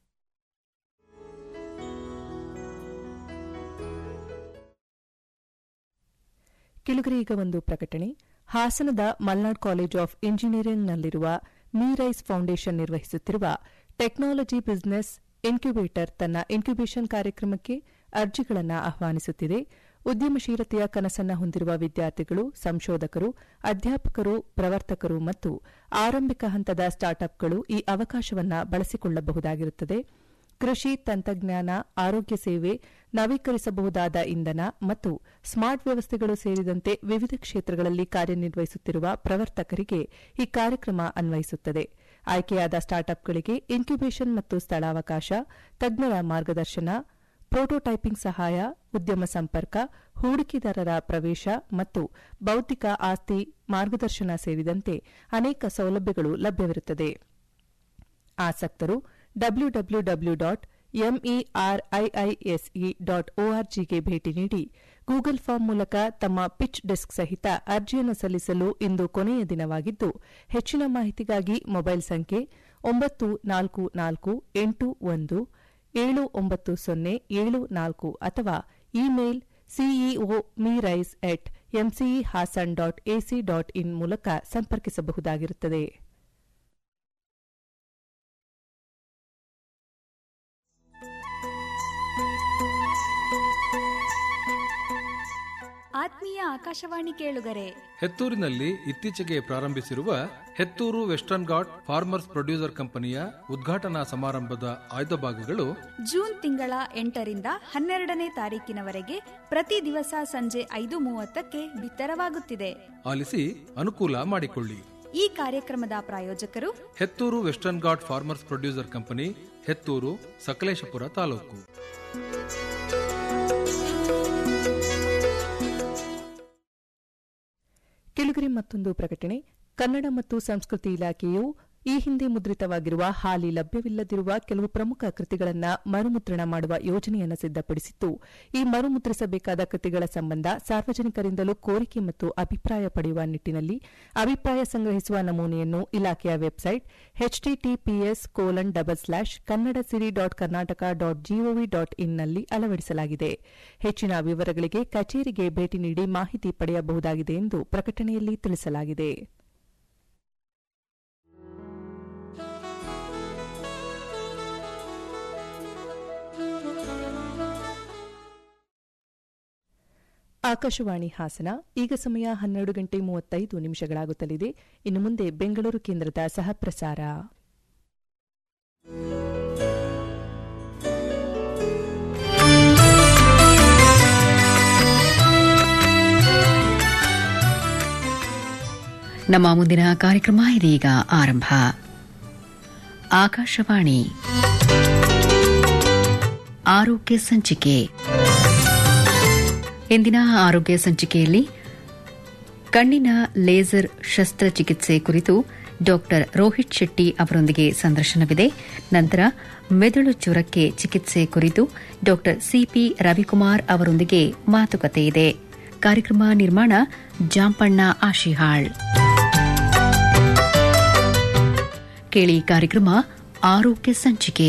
ಕೆಳಗರೆ ಈಗ ಒಂದು ಪ್ರಕಟಣೆ ಹಾಸನದ ಮಲ್ನಾಡ್ ಕಾಲೇಜ್ ಆಫ್ ಇಂಜಿನಿಯರಿಂಗ್ನಲ್ಲಿರುವ ಮೀರೈಸ್ ಫೌಂಡೇಶನ್ ನಿರ್ವಹಿಸುತ್ತಿರುವ ಟೆಕ್ನಾಲಜಿ ಬಿಸಿನೆಸ್ ಇನ್ಕ್ಯುಬೇಟರ್ ತನ್ನ ಇನ್ಕ್ಯುಬೇಷನ್ ಕಾರ್ಯಕ್ರಮಕ್ಕೆ ಅರ್ಜಿಗಳನ್ನು ಆಹ್ವಾನಿಸುತ್ತಿದೆ ಉದ್ಯಮಶೀಲತೆಯ ಕನಸನ್ನು ಹೊಂದಿರುವ ವಿದ್ಯಾರ್ಥಿಗಳು ಸಂಶೋಧಕರು ಅಧ್ಯಾಪಕರು ಪ್ರವರ್ತಕರು ಮತ್ತು ಆರಂಭಿಕ ಹಂತದ ಸ್ಟಾರ್ಟ್ಅಪ್ಗಳು ಈ ಅವಕಾಶವನ್ನು ಬಳಸಿಕೊಳ್ಳಬಹುದಾಗಿರುತ್ತದೆ ಕೃಷಿ ತಂತ್ರಜ್ಞಾನ ಆರೋಗ್ಯ ಸೇವೆ ನವೀಕರಿಸಬಹುದಾದ ಇಂಧನ ಮತ್ತು ಸ್ಮಾರ್ಟ್ ವ್ಯವಸ್ಥೆಗಳು ಸೇರಿದಂತೆ ವಿವಿಧ ಕ್ಷೇತ್ರಗಳಲ್ಲಿ ಕಾರ್ಯನಿರ್ವಹಿಸುತ್ತಿರುವ ಪ್ರವರ್ತಕರಿಗೆ ಈ ಕಾರ್ಯಕ್ರಮ ಅನ್ವಯಿಸುತ್ತದೆ ಆಯ್ಕೆಯಾದ ಸ್ಟಾರ್ಟ್ಅಪ್ಗಳಿಗೆ ಇನ್ಕ್ಯುಬೇಷನ್ ಮತ್ತು ಸ್ಥಳಾವಕಾಶ ತಜ್ಞರ ಮಾರ್ಗದರ್ಶನ ಪ್ರೋಟೋಟೈಪಿಂಗ್ ಸಹಾಯ ಉದ್ಯಮ ಸಂಪರ್ಕ ಹೂಡಿಕೆದಾರರ ಪ್ರವೇಶ ಮತ್ತು ಬೌದ್ಧಿಕ ಆಸ್ತಿ ಮಾರ್ಗದರ್ಶನ ಸೇರಿದಂತೆ ಅನೇಕ ಸೌಲಭ್ಯಗಳು ಲಭ್ಯವಿರುತ್ತದೆ ಆಸಕ್ತರು W W W dot MERIISE dot ಒಆರ್ಜಿಗೆ ಭೇಟಿ ನೀಡಿ ಗೂಗಲ್ ಫಾರ್ಮ್ ಮೂಲಕ ತಮ್ಮ ಪಿಚ್ ಡೆಸ್ಕ್ ಸಹಿತ ಅರ್ಜಿಯನ್ನು ಸಲ್ಲಿಸಲು ಇಂದು ಕೊನೆಯ ದಿನವಾಗಿದ್ದು ಹೆಚ್ಚಿನ ಮಾಹಿತಿಗಾಗಿ ಮೊಬೈಲ್ ಸಂಖ್ಯೆ ಒಂಬತ್ತು ನಾಲ್ಕು ನಾಲ್ಕು ಎಂಟು ಒಂದು ಏಳು ಒಂಬತ್ತು ಸೊನ್ನೆ ಏಳು ನಾಲ್ಕು ಅಥವಾ email CEO MeRise at MCE Hassan dot AC dot in ಮೂಲಕ ಸಂಪರ್ಕಿಸಬಹುದಾಗಿರುತ್ತದೆ ಆತ್ಮೀಯ ಆಕಾಶವಾಣಿ ಕೇಳುಗರೆ ಹೆತ್ತೂರಿನಲ್ಲಿ ಇತ್ತೀಚೆಗೆ ಪ್ರಾರಂಭಿಸಿರುವ Hetturu western ghat farmers producer ಕಂಪನಿಯ ಉದ್ಘಾಟನಾ ಸಮಾರಂಭದ ಆಯ್ದ ಭಾಗಗಳು ಜೂನ್ ತಿಂಗಳ ಎಂಟರಿಂದ ಹನ್ನೆರಡನೇ ತಾರೀಕಿನವರೆಗೆ ಪ್ರತಿ ದಿವಸ ಸಂಜೆ ಐದು ಮೂವತ್ತಕ್ಕೆ ಬಿತ್ತರವಾಗುತ್ತಿದೆ ಆಲಿಸಿ ಅನುಕೂಲ ಮಾಡಿಕೊಳ್ಳಿ ಈ ಕಾರ್ಯಕ್ರಮದ ಪ್ರಾಯೋಜಕರು Hetturu western ghat farmers producer company Hetturu Sakleshpur taluk ಕೆಳಗರೆ ಮತ್ತೊಂದು ಪ್ರಕಟಣೆ ಕನ್ನಡ ಮತ್ತು ಸಂಸ್ಕೃತಿ ಇಲಾಖೆಯು ಈ ಹಿಂದೆ ಮುದ್ರಿತವಾಗಿರುವ ಹಾಲಿ ಲಭ್ಯವಿಲ್ಲದಿರುವ ಕೆಲವು ಪ್ರಮುಖ ಕೃತಿಗಳನ್ನು ಮರುಮುದ್ರಣ ಮಾಡುವ ಯೋಜನೆಯನ್ನು ಸಿದ್ದಪಡಿಸಿದ್ದು ಈ ಮರುಮುದ್ರಿಸಬೇಕಾದ ಕೃತಿಗಳ ಸಂಬಂಧ ಸಾರ್ವಜನಿಕರಿಂದಲೂ ಕೋರಿಕೆ ಮತ್ತು ಅಭಿಪ್ರಾಯ ಪಡೆಯುವ ನಿಟ್ಟಿನಲ್ಲಿ ಅಭಿಪ್ರಾಯ ಸಂಗ್ರಹಿಸುವ ನಮೂನೆಯನ್ನು ಇಲಾಖೆಯ website HTTPS colon double slash Kannada Siri dot Karnataka dot GOV dot ಇನ್ನಲ್ಲಿ ಅಳವಡಿಸಲಾಗಿದೆ ಹೆಚ್ಚಿನ ವಿವರಗಳಿಗೆ ಕಚೇರಿಗೆ ಭೇಟಿ ನೀಡಿ ಮಾಹಿತಿ ಪಡೆಯಬಹುದಾಗಿದೆ ಎಂದು ಪ್ರಕಟಣೆಯಲ್ಲಿ ತಿಳಿಸಲಾಗಿದೆ ಆಕಾಶವಾಣಿ ಹಾಸನ ಈಗ ಸಮಯ ಹನ್ನೆರಡು ಗಂಟೆ ಮೂವತ್ತೈದು ನಿಮಿಷಗಳಾಗುತ್ತಲಿದೆ ಇನ್ನು ಮುಂದೆ ಬೆಂಗಳೂರು ಕೇಂದ್ರದ ಸಹಪ್ರಸಾರ ನಮ್ಮ ಮುಂದಿನ ಕಾರ್ಯಕ್ರಮ ಇದೀಗ ಆರಂಭ ಆಕಾಶವಾಣಿ ಆರೋಗ್ಯ ಸಂಚಿಕೆ ಇಂದಿನ ಆರೋಗ್ಯ ಸಂಚಿಕೆಯಲ್ಲಿ ಕಣ್ಣಿನ ಲೇಸರ್ ಶಸ್ತ್ರಚಿಕಿತ್ಸೆ ಕುರಿತು ಡಾಕ್ಟರ್ ರೋಹಿತ್ ಶೆಟ್ಟಿ ಅವರೊಂದಿಗೆ ಸಂದರ್ಶನವಿದೆ ನಂತರ ಮೆದುಳು ಜ್ವರಕ್ಕೆ ಚಿಕಿತ್ಸೆ ಕುರಿತು ಡಾಕ್ಟರ್ ಸಿಪಿ ರವಿಕುಮಾರ್ ಅವರೊಂದಿಗೆ ಮಾತುಕತೆ ಇದೆ ಕಾರ್ಯಕ್ರಮ ನಿರ್ಮಾಣ ಜಾಂಪಣ್ಣ ಆಶಿಹಾಳ್ ಕೇಳಿ ಕಾರ್ಯಕ್ರಮ ಆರೋಗ್ಯ ಸಂಚಿಕೆ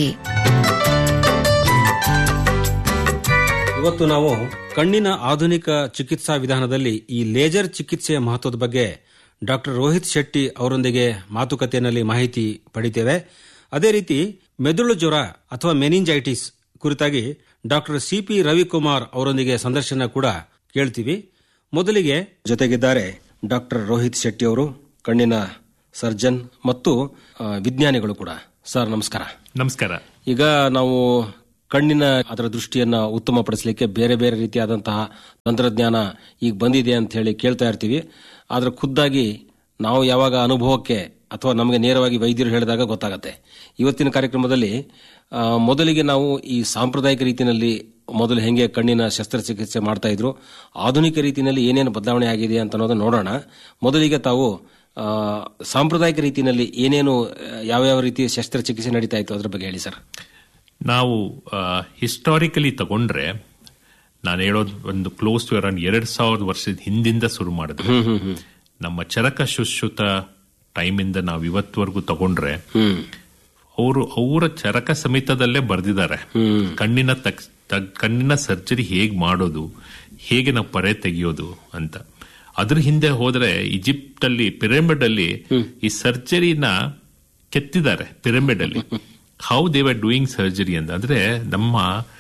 ಇವತ್ತು ನಾವು ಕಣ್ಣಿನ ಆಧುನಿಕ ಚಿಕಿತ್ಸಾ ವಿಧಾನದಲ್ಲಿ ಈ ಲೇಜರ್ ಚಿಕಿತ್ಸೆಯ ಮಹತ್ವದ ಬಗ್ಗೆ ಡಾಕ್ಟರ್ ರೋಹಿತ್ ಶೆಟ್ಟಿ ಅವರೊಂದಿಗೆ ಮಾತುಕತೆಯಲ್ಲಿ ಮಾಹಿತಿ ಪಡಿತೇವೆ ಅದೇ ರೀತಿ ಮೆದುಳು ಜ್ವರ ಅಥವಾ ಮೆನಿಂಜೈಟಿಸ್ ಕುರಿತಾಗಿ ಡಾಕ್ಟರ್ ಸಿ ಪಿ ರವಿಕುಮಾರ್ ಅವರೊಂದಿಗೆ ಸಂದರ್ಶನ ಕೂಡ ಕೇಳ್ತೀವಿ ಮೊದಲಿಗೆ ಜೊತೆಗಿದ್ದಾರೆ ಡಾಕ್ಟರ್ ರೋಹಿತ್ ಶೆಟ್ಟಿ ಅವರು ಕಣ್ಣಿನ ಸರ್ಜನ್ ಮತ್ತು ಆ, ವಿಜ್ಞಾನಿಗಳು ಕೂಡ ಸರ್ ನಮಸ್ಕಾರ ನಮಸ್ಕಾರ ಈಗ ನಾವು ಕಣ್ಣಿನ ಅದರ ದೃಷ್ಟಿಯನ್ನ ಉತ್ತಮಪಡಿಸಲಿಕ್ಕೆ ಬೇರೆ ಬೇರೆ ರೀತಿಯಾದಂತಹ ತಂತ್ರಜ್ಞಾನ ಈಗ ಬಂದಿದೆ ಅಂತ ಹೇಳಿ ಕೇಳ್ತಾ ಇರ್ತೀವಿ ಆದ್ರೆ ಖುದ್ದಾಗಿ ನಾವು ಯಾವಾಗ ಅನುಭವಕ್ಕೆ ಅಥವಾ ನಮಗೆ ನೇರವಾಗಿ ವೈದ್ಯರು ಹೇಳಿದಾಗ ಗೊತ್ತಾಗತ್ತೆ ಇವತ್ತಿನ ಕಾರ್ಯಕ್ರಮದಲ್ಲಿ ಆ, ಮೊದಲಿಗೆ ನಾವು ಈ ಸಾಂಪ್ರದಾಯಿಕ ರೀತಿಯಲ್ಲಿ ಮೊದಲು ಹೆಂಗೆ ಕಣ್ಣಿನ ಶಸ್ತ್ರಚಿಕಿತ್ಸೆ ಮಾಡ್ತಾ ಇದ್ರು ಆಧುನಿಕ ರೀತಿಯಲ್ಲಿ ಏನೇನು ಬದಲಾವಣೆ ಆಗಿದೆ ಅಂತ ಅನ್ನೋದನ್ನ ನೋಡೋಣ ಮೊದಲಿಗೆ ತಾವು ಆ, ಸಾಂಪ್ರದಾಯಿಕ ರೀತಿಯಲ್ಲಿ ಏನೇನು ಆ, ಯಾವ್ಯಾವ ರೀತಿಯ ಶಸ್ತ್ರಚಿಕಿತ್ಸೆ ನಡೀತಾ ಇತ್ತು ಅದ್ರ ಬಗ್ಗೆ ಹೇಳಿ ಸರ್ ನಾವು ಹಿಸ್ಟಾರಿಕಲಿ ತಗೊಂಡ್ರೆ ನಾನು ಹೇಳೋದು ಒಂದು ಕ್ಲೋಸ್ ಟು ಅರೌಂಡ್ ಎರಡ್ ಸಾವಿರದ ವರ್ಷದ ಹಿಂದಿಂದ ಶುರು ಮಾಡಿದ್ರು ಹ್ಮ್ ಹ್ಮ್ ಹ್ಮ್ ನಮ್ಮ ಚರಕ ಶುಶ್ರುತ ಟೈಮಿಂದ ನಾವು ಇವತ್ತವರೆಗೂ ತಗೊಂಡ್ರೆ ಅವರು ಅವರ ಚರಕ ಸಮೇತದಲ್ಲೇ ಬರೆದಿದ್ದಾರೆ ಕಣ್ಣಿನ ತಕ್- ತಗ್- ಕಣ್ಣಿನ ಸರ್ಜರಿ ಹೇಗ್ ಮಾಡೋದು ಹೇಗೆ ನಾವು ಪರೆ ತೆಗೆಯೋದು ಅಂತ ಅದ್ರ ಹಿಂದೆ ಹೋದ್ರೆ ಈಜಿಪ್ಟ್ ಅಲ್ಲಿ ಪಿರಮಿಡ್ ಅಲ್ಲಿ ಈ ಸರ್ಜರಿನ ಕೆತ್ತಿದ್ದಾರೆ ಪಿರಮಿಡ್ ಅಲ್ಲಿ how they were doing surgery ಅಂತ ಅಂದ್ರೆ ನಮ್ಮ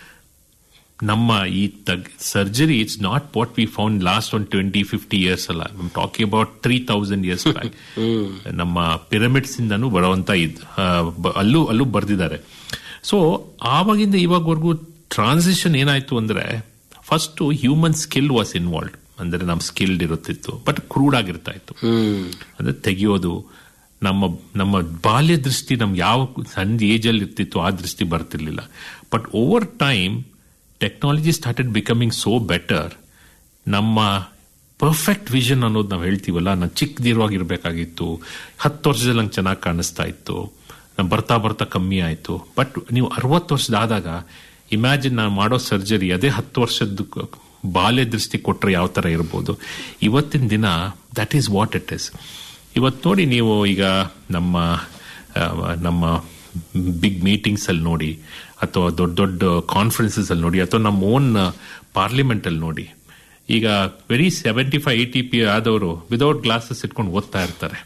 ನಮ್ಮ ಈ surgery it's not what we found last one twenty fifty years ಅಲ್ಲ I'm talking about three thousand years back ನಮ್ಮ ಪಿರಮಿಡ್ಸ್ ಇಂದನೂ ಬರುವಂತ ಇದ್ ಆ, ಬ- ಅಲ್ಲೂ ಅಲ್ಲೂ ಬರ್ದಿದ್ದಾರೆ ಸೊ ಆವಾಗಿಂದ ಇವಾಗವರೆಗೂ ಟ್ರಾನ್ಸಿಷನ್ ಏನಾಯ್ತು ಅಂದ್ರೆ first human skill was involve ಅಂದ್ರೆ ನಮ್ ಸ್ಕಿಲ್ಡ್ ಇರುತ್ತಿತ್ತು ಬಟ್ ಕ್ರೂಡ್ ಆಗಿರ್ತಾ ಇತ್ತು ಅಂದ್ರೆ ತೆಗೆಯೋದು ನಮ್ಮ ನಮ್ಮ ಬಾಲ್ಯ ದೃಷ್ಟಿ ನಮ್ಗೆ ಯಾವ ಸಣ್ಣ ಏಜ್ ಅಲ್ಲಿ ಇರ್ತಿತ್ತು ಆ ದೃಷ್ಟಿ ಬರ್ತಿರ್ಲಿಲ್ಲ but over time technology started becoming so better ನಮ್ಮ ಪರ್ಫೆಕ್ಟ್ ವಿಷನ್ ಅನ್ನೋದು ನಾವು ಹೇಳ್ತೀವಲ್ಲ ನಾನು ಚಿಕ್ಕದಿರುವಾಗಿರ್ಬೇಕಾಗಿತ್ತು ಹತ್ತು ವರ್ಷದಲ್ಲಿ ನಂಗೆ ಚೆನ್ನಾಗಿ ಕಾಣಿಸ್ತಾ ಇತ್ತು ನಾನ್ ಬರ್ತಾ ಬರ್ತಾ ಕಮ್ಮಿ ಆಯ್ತು ಬಟ್ ನೀವು ಅರವತ್ತು ವರ್ಷದಾದಾಗ ಇಮ್ಯಾಜಿನ್ ನಾನು ಮಾಡೋ ಸರ್ಜರಿ ಅದೇ ಹತ್ತು ವರ್ಷದ ಕ- ಬಾಲ್ಯ ದೃಷ್ಟಿ ಕೊಟ್ರೆ ಯಾವ ತರ ಇರ್ಬೋದು ಇವತ್ತಿನ ದಿನ that is what it is ಇವತ್ತು ನೋಡಿ ನೀವು ಈಗ ನಮ್ಮ ಆ, ನಮ್ಮ ಬಿಗ್ ಮೀಟಿಂಗ್ಸ್ ಅಲ್ಲಿ ನೋಡಿ ಅಥವಾ ದೊಡ್ಡ ದೊಡ್ಡ ಕಾನ್ಫರೆನ್ಸಸ್ ಅಲ್ಲಿ ನೋಡಿ ಅಥವಾ ನಮ್ಮ ಓನ್ ಪಾರ್ಲಿಮೆಂಟ್ ಅಲ್ಲಿ ನೋಡಿ ಈಗ very seventy five eighty P ಆದವರು ವಿದೌಟ್ ಗ್ಲಾಸಸ್ ಇಟ್ಕೊಂಡು ಓದ್ತಾ ಇರ್ತಾರೆ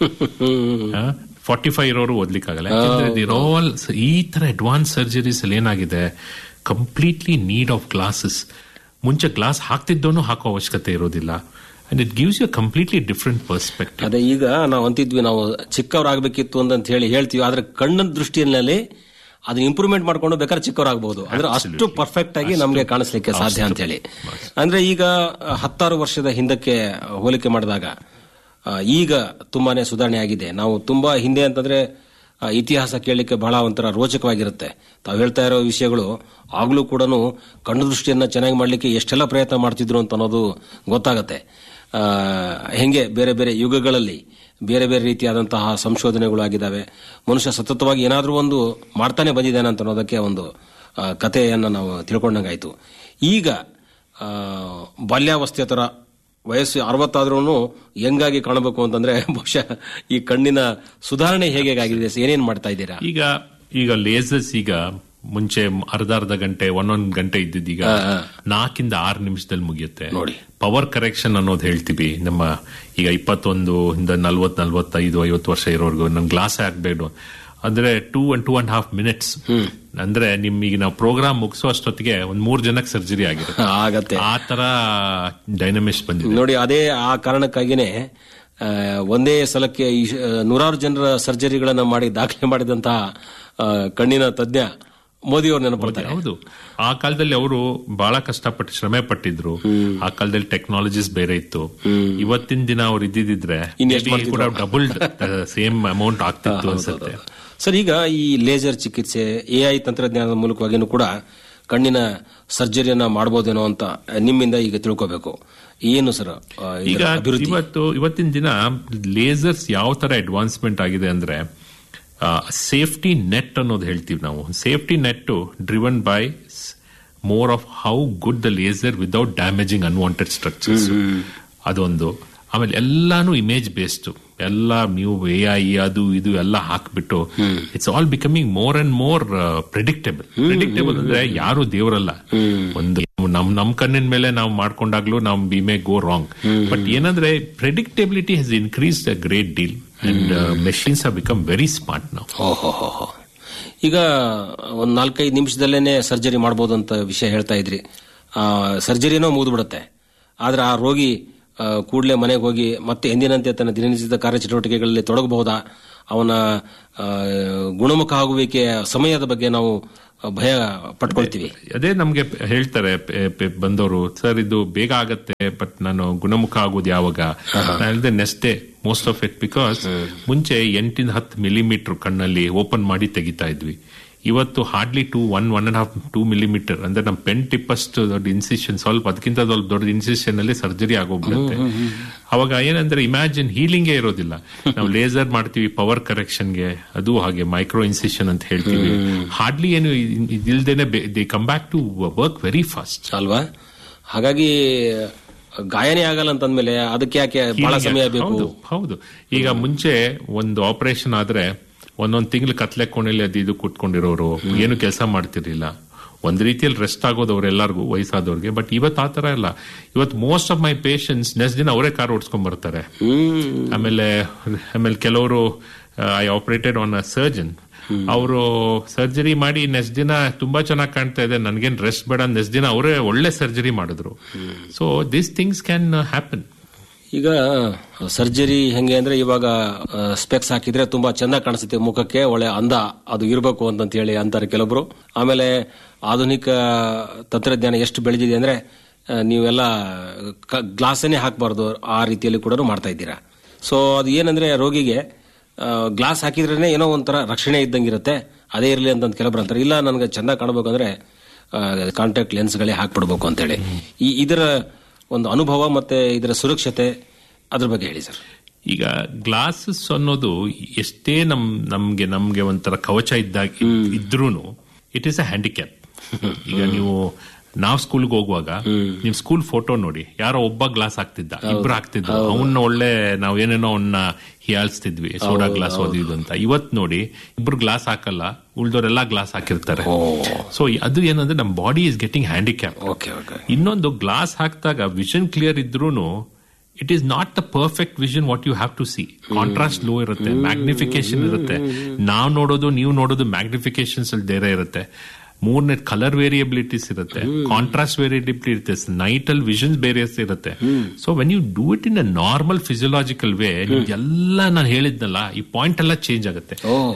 ಫಾರ್ಟಿ ಫೈವ್ ಇರೋರು ಓದ್ಲಿಕ್ಕಾಗಲ್ಲ ಯಾಕಂದ್ರೆ they're all ಈ ತರ ಅಡ್ವಾನ್ಸ್ ಸರ್ಜರೀಸ್ ಅಲ್ಲಿ ಏನಾಗಿದೆ ಕಂಪ್ಲೀಟ್ಲಿ ನೀಡ್ ಆಫ್ ಗ್ಲಾಸಸ್ ಮುಂಚೆ ಗ್ಲಾಸ್ ಹಾಕ್ತಿದ್ದೋನು ಹಾಕೋ ಅವಶ್ಯಕತೆ ಇರೋದಿಲ್ಲ and it gives you completely different perspective ಅದೇ ಈಗ ನಾವು ಅಂತಿದ್ವಿ ನಾವು ಚಿಕ್ಕವರಾಗಬೇಕಿತ್ತು ಅಂತ ಹೇಳಿ ಹೇಳ್ತೀವಿ ಆದ್ರೆ ಕಣ್ಣಿನ ದೃಷ್ಟಿಯಲ್ಲಿ ಅದನ್ನ ಇಂಪ್ರೂವ್ಮೆಂಟ್ ಮಾಡ್ಕೊಂಡು ಬೇಕಾದ್ರೆ ಚಿಕ್ಕವರಾಗಬಹುದು ಅಂದ್ರೆ ಅಷ್ಟು ಪರ್ಫೆಕ್ಟ್ ಆಗಿ ನಮಗೆ ಕಾಣಿಸ್ಲಿಕ್ಕೆ ಸಾಧ್ಯ ಅಂತ ಹೇಳಿ ಅಂದ್ರೆ ಈಗ ಆ, ಹತ್ತಾರು ವರ್ಷದ ಹಿಂದಕ್ಕೆ ಹೋಲಿಕೆ ಮಾಡಿದಾಗ ಆ, ಈಗ ತುಂಬಾನೇ ಸುಧಾರಣೆ ಆಗಿದೆ ನಾವು ತುಂಬಾ ಹಿಂದೆ ಅಂತಂದ್ರೆ ಆ, ಇತಿಹಾಸ ಕೇಳಲಿಕ್ಕೆ ಬಹಳ ಒಂಥರ ರೋಚಕವಾಗಿರುತ್ತೆ ತಾವು ಹೇಳ್ತಾ ಇರೋ ವಿಷಯಗಳು ಆಗ್ಲೂ ಕೂಡ ಕಣ್ಣು ದೃಷ್ಟಿಯನ್ನ ಚೆನ್ನಾಗಿ ಮಾಡ್ಲಿಕ್ಕೆ ಎಷ್ಟೆಲ್ಲ ಪ್ರಯತ್ನ ಮಾಡ್ತಿದ್ರು ಅಂತ ಅನ್ನೋದು ಗೊತ್ತಾಗತ್ತೆ ಆ, ಹೆಂಗೆ ಬೇರೆ ಬೇರೆ ಯುಗಗಳಲ್ಲಿ ಬೇರೆ ಬೇರೆ ರೀತಿಯಾದಂತಹ ಸಂಶೋಧನೆಗಳು ಆಗಿದ್ದಾವೆ ಮನುಷ್ಯ ಸತತವಾಗಿ ಏನಾದರೂ ಒಂದು ಮಾಡ್ತಾನೆ ಬಂದಿದ್ದಾನೆ ಅಂತ ಅನ್ನೋದಕ್ಕೆ ಒಂದು ಆ, ಕಥೆಯನ್ನ ನಾವು ತಿಳ್ಕೊಂಡಂಗಾಯ್ತು ಈಗ ಆ, ಬಾಲ್ಯಾವಸ್ಥೆ ತರ ವಯಸ್ಸು ಅರವತ್ತಾದ್ರೂ ಹೆಂಗಾಗಿ ಕಾಣಬೇಕು ಅಂತಂದ್ರೆ ಬಹುಶಃ ಈ ಕಣ್ಣಿನ ಸುಧಾರಣೆ ಹೇಗೆ ಆಗಿದೆ ಏನೇನ್ ಮಾಡ್ತಾ ಇದ್ದೀರಾ ಈಗ ಈಗ ಲೇಸರ್ಸ್ ಈಗ ಮುಂಚೆ ಅರ್ಧ ಅರ್ಧ ಗಂಟೆ ಒಂದೊಂದ್ ಗಂಟೆ ಇದ್ದಿದ್ದೀಗ ನಾಲ್ಕಿಂದ ಆರು ನಿಮಿಷದಲ್ಲಿ ಮುಗಿಯುತ್ತೆ ನೋಡಿ ಪವರ್ ಕರೆಕ್ಷನ್ ಅನ್ನೋದು ಹೇಳ್ತೀವಿ ನಮ್ಮ ಈಗ ಇಪ್ಪತ್ತೊಂದು ಇಂದ ನಲ್ವತ್ ನಲ್ವತ್ತೈದು ಐವತ್ತು ವರ್ಷ ಇರೋರ್ಗು ನನ್ ಗ್ಲಾಸ್ ಹಾಕ್ಬೇಡು ಅಂದ್ರೆ two and two and half minutes ಅಂದ್ರೆ ನಿಮ್ ಈಗ ನಾವು ಪ್ರೋಗ್ರಾಮ್ ಮುಗಿಸೋ ಅಷ್ಟೊತ್ತಿಗೆ ಒಂದ್ ಮೂರ್ ಜನಕ್ಕೆ ಸರ್ಜರಿ ಆಗಿರುತ್ತೆ ಆಗತ್ತೆ ಆ ತರ ಡೈನಮಿಕ್ಸ್ ಬಂದಿದೆ ನೋಡಿ ಅದೇ ಆ ಕಾರಣಕ್ಕಾಗಿನೇ ಆ, ಒಂದೇ ಸಲಕ್ಕೆ ಈ ಶ- ನೂರಾರು ಜನರ ಸರ್ಜರಿಗಳನ್ನ ಮಾಡಿ ದಾಖಲೆ ಮಾಡಿದಂತಹ ಆ, ಕಣ್ಣಿನ ತಜ್ಞ ಮೋದಿ ಅವ್ರು ನೆನಪಡ್ತಾರೆ ಹೌದು ಆ ಕಾಲದಲ್ಲಿ ಅವರು ಬಹಳ ಕಷ್ಟಪಟ್ಟು ಶ್ರಮೆ ಪಟ್ಟಿದ್ರು ಆ ಕಾಲದಲ್ಲಿ ಟೆಕ್ನಾಲಜೀಸ್ ಬೇರೆ ಇತ್ತು ಇವತ್ತಿನ ದಿನ ಅವ್ರು ಇದ್ದಿದ್ರೆ ಇನ್ನೆಷ್ಟ್ ಮಾಡ್ತಿದ್ರು? ಡಬಲ್ ಸೇಮ್ ಅಮೌಂಟ್ ಆಗ್ತಿತ್ತು ಅನ್ಸುತ್ತೆ ಸರ್ ಈಗ ಈ ಲೇಸರ್ ಚಿಕಿತ್ಸೆ ಎಐ ತಂತ್ರಜ್ಞಾನದ ಮೂಲಕವಾಗಿನೂ ಕೂಡ ಕಣ್ಣಿನ ಸರ್ಜರಿಯನ್ನ ಮಾಡಬಹುದೇನೋ ಅಂತ ನಿಮ್ಮಿಂದ ಈಗ ತಿಳ್ಕೋಬೇಕು ಏನು ಸರ್ ಆ, ಇದರ ಈಗ ಅಭಿವೃದ್ಧಿ ಇವತ್ತು ಇವತ್ತಿನ ದಿನ ಲೇಸರ್ಸ್ ಯಾವ ತರ ಅಡ್ವಾನ್ಸ್ಮೆಂಟ್ ಆಗಿದೆ ಅಂದ್ರೆ ಸೇಫ್ಟಿ ನೆಟ್ ಅನ್ನೋದು ಹೇಳ್ತೀವಿ ನಾವು safety net driven by more of how good the laser without damaging unwanted structures ಅದೊಂದು ಆಮೇಲೆ ಎಲ್ಲಾನು ಇಮೇಜ್ ಬೇಸ್ಡ್ ಎಲ್ಲ ನೀವು ಎ ಐ ಅದು ಇದು ಎಲ್ಲ ಹಾಕ್ಬಿಟ್ಟು it's all becoming more and more predictable predictable ಅಂದ್ರೆ ಯಾರು ದೇವರಲ್ಲ ಒಂದು ನಮ್ ನಮ್ ಕಣ್ಣಿನ ಮೇಲೆ ನಾವು ಮಾಡ್ಕೊಂಡಾಗ್ಲೂ ನಾವು we may go wrong but ಏನಂದ್ರೆ predictability has increase a great deal and machines have become very smart ನಾವು ಈಗ ಒಂದ್ ನಾಲ್ಕೈದು ನಿಮಿಷದಲ್ಲೇನೆ ಸರ್ಜರಿ ಮಾಡ್ಬೋದು ಅಂತ ವಿಷಯ ಹೇಳ್ತಾ ಇದ್ರಿ ಆ, ಸರ್ಜರಿನೋ ಮುಗಿದ್ಬಿಡುತ್ತೆ ಆದ್ರೆ ಆ ರೋಗಿ ಕೂಡಲೇ ಮನೆಗೆ ಹೋಗಿ ಮತ್ತೆ ಎಂದಿನಂತೆ ತನ್ನ ದಿನನಿತ್ಯದ ಕಾರ್ಯಚಟುವಟಿಕೆಗಳಲ್ಲಿ ತೊಡಗಬಹುದಾ ಅವನ ಆ, ಗುಣಮುಖ ಆಗುವಿಕೆಯ ಸಮಯದ ಬಗ್ಗೆ ನಾವು ಭಯ ಪಟ್ಕೊಳ್ತೀವಿ ಅದೇ ನಮ್ಗೆ ಪ- ಹೇಳ್ತಾರೆ ಪೆ- ಪೆ- ಬಂದವರು ಸರ್ ಇದು ಬೇಗ ಆಗತ್ತೆ ಬಟ್ ನಾನು ಗುಣಮುಖ ಆಗೋದು ಯಾವಾಗ ಅಲ್ಲದೆ next day most of it because ಮುಂಚೆ ಎಂಟಿಂದ ಹತ್ತು ಮಿಲಿಮೀಟರ್ ಕಣ್ಣಲ್ಲಿ ಓಪನ್ ಮಾಡಿ ತೆಗಿತಾ ಇದ್ವಿ ಇವತ್ತು hardly two one one and half two millimetre ಅಂದ್ರೆ ನಮ್ಮ ಪೆನ್ ಟಿಪ್ಪಷ್ಟು ದೊಡ್ಡ ಇನ್ಸಿಷನ್ ಸ್ವಲ್ಪ ಅದಕ್ಕಿಂತ ಸ್ವಲ್ಪ ದೊಡ್ಡ ಇನ್ಸಿಷನ್ ಅಲ್ಲಿ ಸರ್ಜರಿ ಆಗೋಗ್ಬಿಡುತ್ತೆ ಅವಾಗ ಏನಂದ್ರೆ ಇಮ್ಯಾಜಿನ್ ಹೀಲಿಂಗೇ ಇರೋದಿಲ್ಲ ನಾವು ಲೇಸರ್ ಮಾಡ್ತೀವಿ ಪವರ್ ಕರೆಕ್ಷನ್ಗೆ ಅದು ಹಾಗೆ ಮೈಕ್ರೋ ಇನ್ಸಿಷನ್ ಅಂತ ಹೇಳ್ತೀವಿ ಹಾರ್ಡ್ಲಿ ಏನು ಇ- ಇದಿಲ್ದೇನೆ they come back to work very fast ಅಲ್ವಾ ಹಾಗಾಗಿ ಗಾಯನೇ ಆಗಲ್ಲ ಅಂತಂದ್ಮೇಲೆ ಅದಕ್ಕೆ ಯಾಕೆ ಬಹಳ ಸಮಯ ಬೇಕು ಹೌದು ಹೌದು ಈಗ ಮುಂಚೆ ಒಂದು ಆಪರೇಷನ್ ಆದ್ರೆ ಒಂದೊಂದ್ ತಿಂಗಳು ಕತ್ಲೆ ಕೋಣೆಲಿ ಅದು ಇದು ಕುಟ್ಕೊಂಡಿರೋರು ಏನು ಕೆಲಸ ಮಾಡ್ತಿರ್ಲಿಲ್ಲ ಒಂದ್ ರೀತಿಯಲ್ಲಿ ರೆಸ್ಟ್ ಆಗೋದು ಅವ್ರೆಲ್ಲರಿಗೂ ವಯಸ್ಸಾದವ್ರಿಗೆ ಬಟ್ ಇವತ್ತು ಆ ತರ ಇಲ್ಲ ಇವತ್ತು most of my patients next ದಿನ ಅವರೇ ಕಾರ್ ಓಡಿಸ್ಕೊಂಡ್ ಬರ್ತಾರೆ ಆಮೇಲೆ ಆಮೇಲೆ ಕೆಲವರು I operated on a surgeon ಅವರು ಸರ್ಜರಿ ಮಾಡಿ ನೆಕ್ಸ್ಟ್ ದಿನ ತುಂಬಾ ಚೆನ್ನಾಗಿ ಕಾಣ್ತಾ ಇದೆ ನನ್ಗೇನ್ ರೆಸ್ಟ್ ಬೇಡ ನೆಕ್ಸ್ಟ್ ದಿನ ಅವರೇ ಒಳ್ಳೆ ಸರ್ಜರಿ ಮಾಡಿದ್ರು so this things can happen ಈಗ ಸರ್ಜರಿ ಹೆಂಗೆ ಅಂದ್ರೆ ಇವಾಗ ಸ್ಪೆಕ್ಸ್ ಹಾಕಿದ್ರೆ ತುಂಬಾ ಚೆನ್ನಾಗಿ ಕಾಣಿಸುತ್ತೆ ಮುಖಕ್ಕೆ ಒಳ್ಳೆ ಅಂದ ಅದು ಇರಬೇಕು ಅಂತ ಹೇಳಿ ಅಂತಾರೆ ಕೆಲವೊಬ್ರು ಆಮೇಲೆ ಆಧುನಿಕ ತಂತ್ರಜ್ಞಾನ ಎಷ್ಟು ಬೆಳೆದಿದೆ ಅಂದ್ರೆ ಆ, ನೀವೆಲ್ಲ ಗ್ಲಾಸನ್ನೇ ಹಾಕಬಾರ್ದು ಆ ರೀತಿಯಲ್ಲಿ ಕೂಡ ಮಾಡ್ತಾ ಇದ್ದೀರಾ ಸೊ ಅದು ಏನಂದ್ರೆ ರೋಗಿಗೆ ಗ್ಲಾಸ್ ಹಾಕಿದ್ರೇನೆ ಏನೋ ಒಂಥರ ರಕ್ಷಣೆ ಇದ್ದಂಗಿರುತ್ತೆ ಅದೇ ಇರಲಿ ಅಂತ ಕೆಲವೊಬ್ರು ಅಂತಾರೆ ಇಲ್ಲ ನನಗೆ ಚೆಂದ ಕಾಣಬೇಕಂದ್ರೆ ಕಾಂಟ್ಯಾಕ್ಟ್ ಲೆನ್ಸ್ಗಳೇ ಹಾಕ್ಬಿಡ್ಬೇಕು ಅಂತೇಳಿ ಈ ಇದರ ಒಂದು ಅನುಭವ ಮತ್ತೆ ಇದರ ಸುರಕ್ಷತೆ ಅದ್ರ ಬಗ್ಗೆ ಹೇಳಿ ಸರ್ ಈಗ ಗ್ಲಾಸಸ್ ಅನ್ನೋದು ಎಷ್ಟೇ ನಮ್ ನಮ್ಗೆ ನಮ್ಗೆ ಒಂಥರ ಕವಚ ಇದ್ದಾಗ ಇದ್ರೂನು ಇಟ್ ಈಸ್ ಅ ಹ್ಯಾಂಡಿಕ್ಯಾಪ್ ಈಗ ನೀವು ನಾವ್ ಸ್ಕೂಲ್ಗೆ ಹೋಗುವಾಗ ನಿಮ್ ಸ್ಕೂಲ್ ಫೋಟೋ ನೋಡಿ ಯಾರೋ ಒಬ್ಬ ಗ್ಲಾಸ್ ಹಾಕ್ತಿದ್ದ ಇಬ್ರು ಹಾಕ್ತಿದ್ರು ಅವನ್ನ ಒಳ್ಳೆ ನಾವ್ ಏನೇನೋ ಅವನ್ನ ಹೀಯಾಳಿಸ್ತಿದ್ವಿ ಸೋಡಾ ಗ್ಲಾಸ್ ಓದಿದ್ದು ಅಂತ ಇವತ್ ನೋಡಿ ಇಬ್ರು ಗ್ಲಾಸ್ ಹಾಕಲ್ಲ ಉಳ್ದವರೆಲ್ಲ ಗ್ಲಾಸ್ ಹಾಕಿರ್ತಾರೆ ಸೊ ಅದು ಏನಂದ್ರೆ ನಮ್ ಬಾಡಿ ಇಸ್ ಗೆಟಿಂಗ್ ಹ್ಯಾಂಡಿಕ್ಯಾಪ್ ಇನ್ನೊಂದು ಗ್ಲಾಸ್ ಹಾಕಿದಾಗ ವಿಷನ್ ಕ್ಲಿಯರ್ ಇದ್ರೂನು it is not the perfect vision what you have to see contrast low ಇರುತ್ತೆ ಮ್ಯಾಗ್ನಿಫಿಕೇಶನ್ ಇರುತ್ತೆ ನಾವು ನೋಡೋದು ನೀವು ನೋಡೋದು ಮ್ಯಾಗ್ನಿಫಿಕೇಶನ್ಸ್ ಅಲ್ಲಿ ಬೇರೆ ಇರುತ್ತೆ ಮೂರನೇ ಕಲರ್ ವೇರಿಯಬಿಲಿಟೀಸ್ ಇರುತ್ತೆ ಕಾಂಟ್ರಾಸ್ಟ್ ವೇರಿಯಬಿಲಿಟಿ ಇರುತ್ತೆ ನೈಟ್ ಅಲ್ಲಿ ವಿಷನ್ಸ್ ಬೇರೆ ಇರುತ್ತೆ so when you do it in a normal physiological way ಎಲ್ಲ ನಾನು ಹೇಳಿದ್ನಲ್ಲ ಈ ಪಾಯಿಂಟ್ ಎಲ್ಲ ಚೇಂಜ್ ಆಗುತ್ತೆ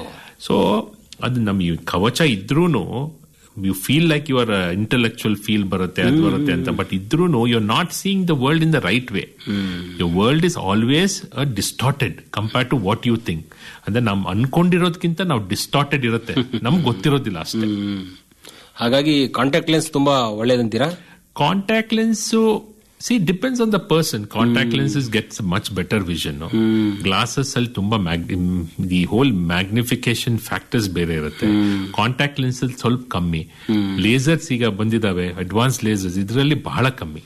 ಸೊ ಅದು ನಮ್ ಈ ಕವಚ ಇದ್ರೂನು you feel like your intellectual feel ಬರುತ್ತೆ ಅದು ಬರುತ್ತೆ ಅಂತ ಬಟ್ ಇದ್ರೂ you are not seeing the world in the right way your world is always a distorted compare to what you think ಅಂದ್ರೆ ನಮ್ ಅನ್ಕೊಂಡಿರೋದಕ್ಕಿಂತ ನಾವು ಡಿಸ್ಟಾರ್ಟೆಡ್ ಇರುತ್ತೆ ನಮ್ಗೆ ಗೊತ್ತಿರೋದಿಲ್ಲ ಅಷ್ಟೇ ಹಾಗಾಗಿ ಕಾಂಟ್ಯಾಕ್ಟ್ ಲೆನ್ಸ್ ತುಂಬಾ ಒಳ್ಳೇದಂತೀರಾ contact lens see depends on the person contact lenses gets much better vision glasses ಅಲ್ಲಿ ತುಂಬಾ ದಿ ಹೋಲ್ ಮ್ಯಾಗ್ನಿಫಿಕೇಶನ್ ಫ್ಯಾಕ್ಟರ್ಸ್ ಬೇರೆ ಇರುತ್ತೆ ಕಾಂಟ್ಯಾಕ್ಟ್ ಲೆನ್ಸ್ ಅಲ್ಲಿ ಸ್ವಲ್ಪ ಕಮ್ಮಿ ಲೇಸರ್ಸ್ ಈಗ ಬಂದಿದಾವೆ ಅಡ್ವಾನ್ಸ್ ಲೇಸರ್ಸ್ ಇದರಲ್ಲಿ ಬಹಳ ಕಮ್ಮಿ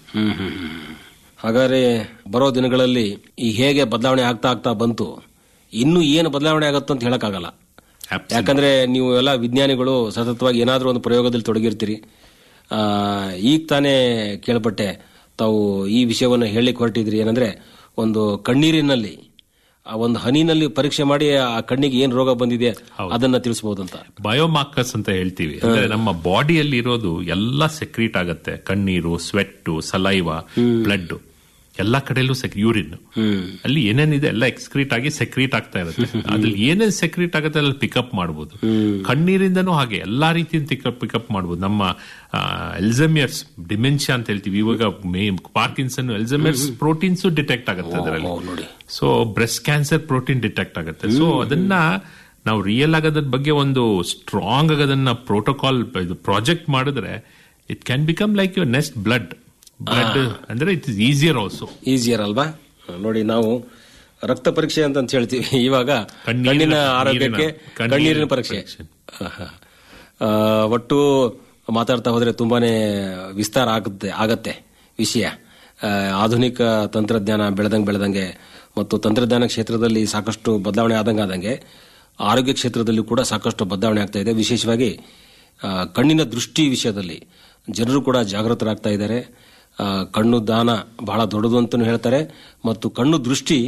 ಹಾಗಾದ್ರೆ ಬರೋ ದಿನಗಳಲ್ಲಿ ಈ ಹೇಗೆ ಬದಲಾವಣೆ ಆಗ್ತಾ ಆಗ್ತಾ ಬಂತು ಇನ್ನು ಏನು ಬದಲಾವಣೆ ಆಗುತ್ತೋ ಅಂತ ಹೇಳಕ್ಕಾಗಲ್ಲ ಯಾಕಂದ್ರೆ ನೀವು ಎಲ್ಲ ವಿಜ್ಞಾನಿಗಳು ಸತತವಾಗಿ ಏನಾದ್ರೂ ಒಂದು ಪ್ರಯೋಗದಲ್ಲಿ ತೊಡಗಿರ್ತೀರಿ ಆ, ಈಗ ತಾನೇ ಕೇಳ್ಪಟ್ಟೆ ತಾವು ಈ ವಿಷಯವನ್ನು ಹೇಳಲಿಕ್ಕೆ ಹೊರಟಿದ್ರಿ ಏನಂದ್ರೆ ಒಂದು ಕಣ್ಣೀರಿನಲ್ಲಿ ಆ ಒಂದು ಹನಿನಲ್ಲಿ ಪರೀಕ್ಷೆ ಮಾಡಿ ಆ ಕಣ್ಣಿಗೆ ಏನ್ ರೋಗ ಬಂದಿದೆ ಅದನ್ನ ತಿಳಿಸಬಹುದಂತ ಬಯೋಮಾರ್ಕರ್ಸ್ ಅಂತ ಹೇಳ್ತೀವಿ ಅಂದ್ರೆ ನಮ್ಮ ಬಾಡಿಯಲ್ಲಿ ಇರೋದು ಎಲ್ಲ ಸೆಕ್ರೀಟ್ ಆಗತ್ತೆ ಕಣ್ಣೀರು ಸ್ವೆಟ್ ಸಲೈವ ಬ್ಲಡ್ ಎಲ್ಲಾ ಕಡೆಯಲ್ಲೂ ಯೂರಿನ್ ಅಲ್ಲಿ ಏನೇನಿದೆ ಎಲ್ಲ ಎಕ್ಸ್ಕ್ರೀಟ್ ಆಗಿ ಸೆಕ್ರೀಟ್ ಆಗ್ತಾ ಇರುತ್ತೆ ಅದ್ರಲ್ಲಿ ಏನೇನ್ ಸೆಕ್ರೀಟ್ ಆಗುತ್ತೆ ಅಲ್ಲಿ ಪಿಕಪ್ ಮಾಡಬಹುದು ಕಣ್ಣೀರಿಂದನೂ ಹಾಗೆ ಎಲ್ಲಾ ರೀತಿಯಿಂದ ಪಿಕಪ್ ಮಾಡಬಹುದು ನಮ್ಮ ಎಲ್ಸಮಿಯರ್ಸ್ ಡಿಮೆನ್ಷಿಯಾ ಅಂತ ಹೇಳ್ತೀವಿ ಇವಾಗ ಪಾರ್ಕಿನ್ಸನ್ ಎಲ್ಸಮಿಯರ್ಸ್ ಪ್ರೋಟೀನ್ಸ್ ಡಿಟೆಕ್ಟ್ ಆಗುತ್ತೆ ಅದರಲ್ಲಿ so breast cancer protein detect ಆಗುತ್ತೆ ಸೊ ಅದನ್ನ ನಾವು ರಿಯಲ್ ಆಗೋದ್ರ ಬಗ್ಗೆ ಒಂದು ಸ್ಟ್ರಾಂಗ್ ಆಗೋದನ್ನ ಪ್ರೋಟೋಕಾಲ್ ಪ್ರಾಜೆಕ್ಟ್ ಮಾಡಿದ್ರೆ it can become like your next blood blood ಅಂದ್ರೆ it is easier also easier ಅಲ್ವಾ ನೋಡಿ ನಾವು ರಕ್ತ ಪರೀಕ್ಷೆ ಅಂತ ಅಂತ ಹೇಳ್ತೀವಿ ಇವಾಗ ಕಣ್ಣಿನ ಆರೋಗ್ಯಕ್ಕೆ ಕಣ್ಣೀರಿನ ಕಣ್ಣೀರಿನ ಪರೀಕ್ಷೆ ಆಹಾ. ಆ, ಒಟ್ಟು ಮಾತಾಡ್ತಾ ಹೋದ್ರೆ ತುಂಬಾನೇ ವಿಸ್ತಾರ ಆಗುತ್ತೆ ಆಗತ್ತೆ ವಿಷಯ ಆ, ಆಧುನಿಕ ತಂತ್ರಜ್ಞಾನ ಬೆಳೆದಂಗೆ ಬೆಳೆದಂಗೆ ಮತ್ತು ತಂತ್ರಜ್ಞಾನ ಕ್ಷೇತ್ರದಲ್ಲಿ ಸಾಕಷ್ಟು ಬದಲಾವಣೆ ಆದಂಗೆ ಆದಂಗೆ ಆರೋಗ್ಯ ಕ್ಷೇತ್ರದಲ್ಲಿ ಕೂಡ ಸಾಕಷ್ಟು ಬದಲಾವಣೆ ಆಗ್ತಾ ಇದೆ ವಿಶೇಷವಾಗಿ ಆ, ಕಣ್ಣಿನ ದೃಷ್ಟಿ ವಿಷಯದಲ್ಲಿ ಜನರು ಕೂಡ ಜಾಗೃತರಾಗ್ತಾ ಇದ್ದಾರೆ ಆ, ಕಣ್ಣು ದಾನ ಬಹಳ ದೊಡ್ಡದು ಅಂತಲೂ ಹೇಳ್ತಾರೆ ಮತ್ತು ಕಣ್ಣು ದೃಷ್ಟಿ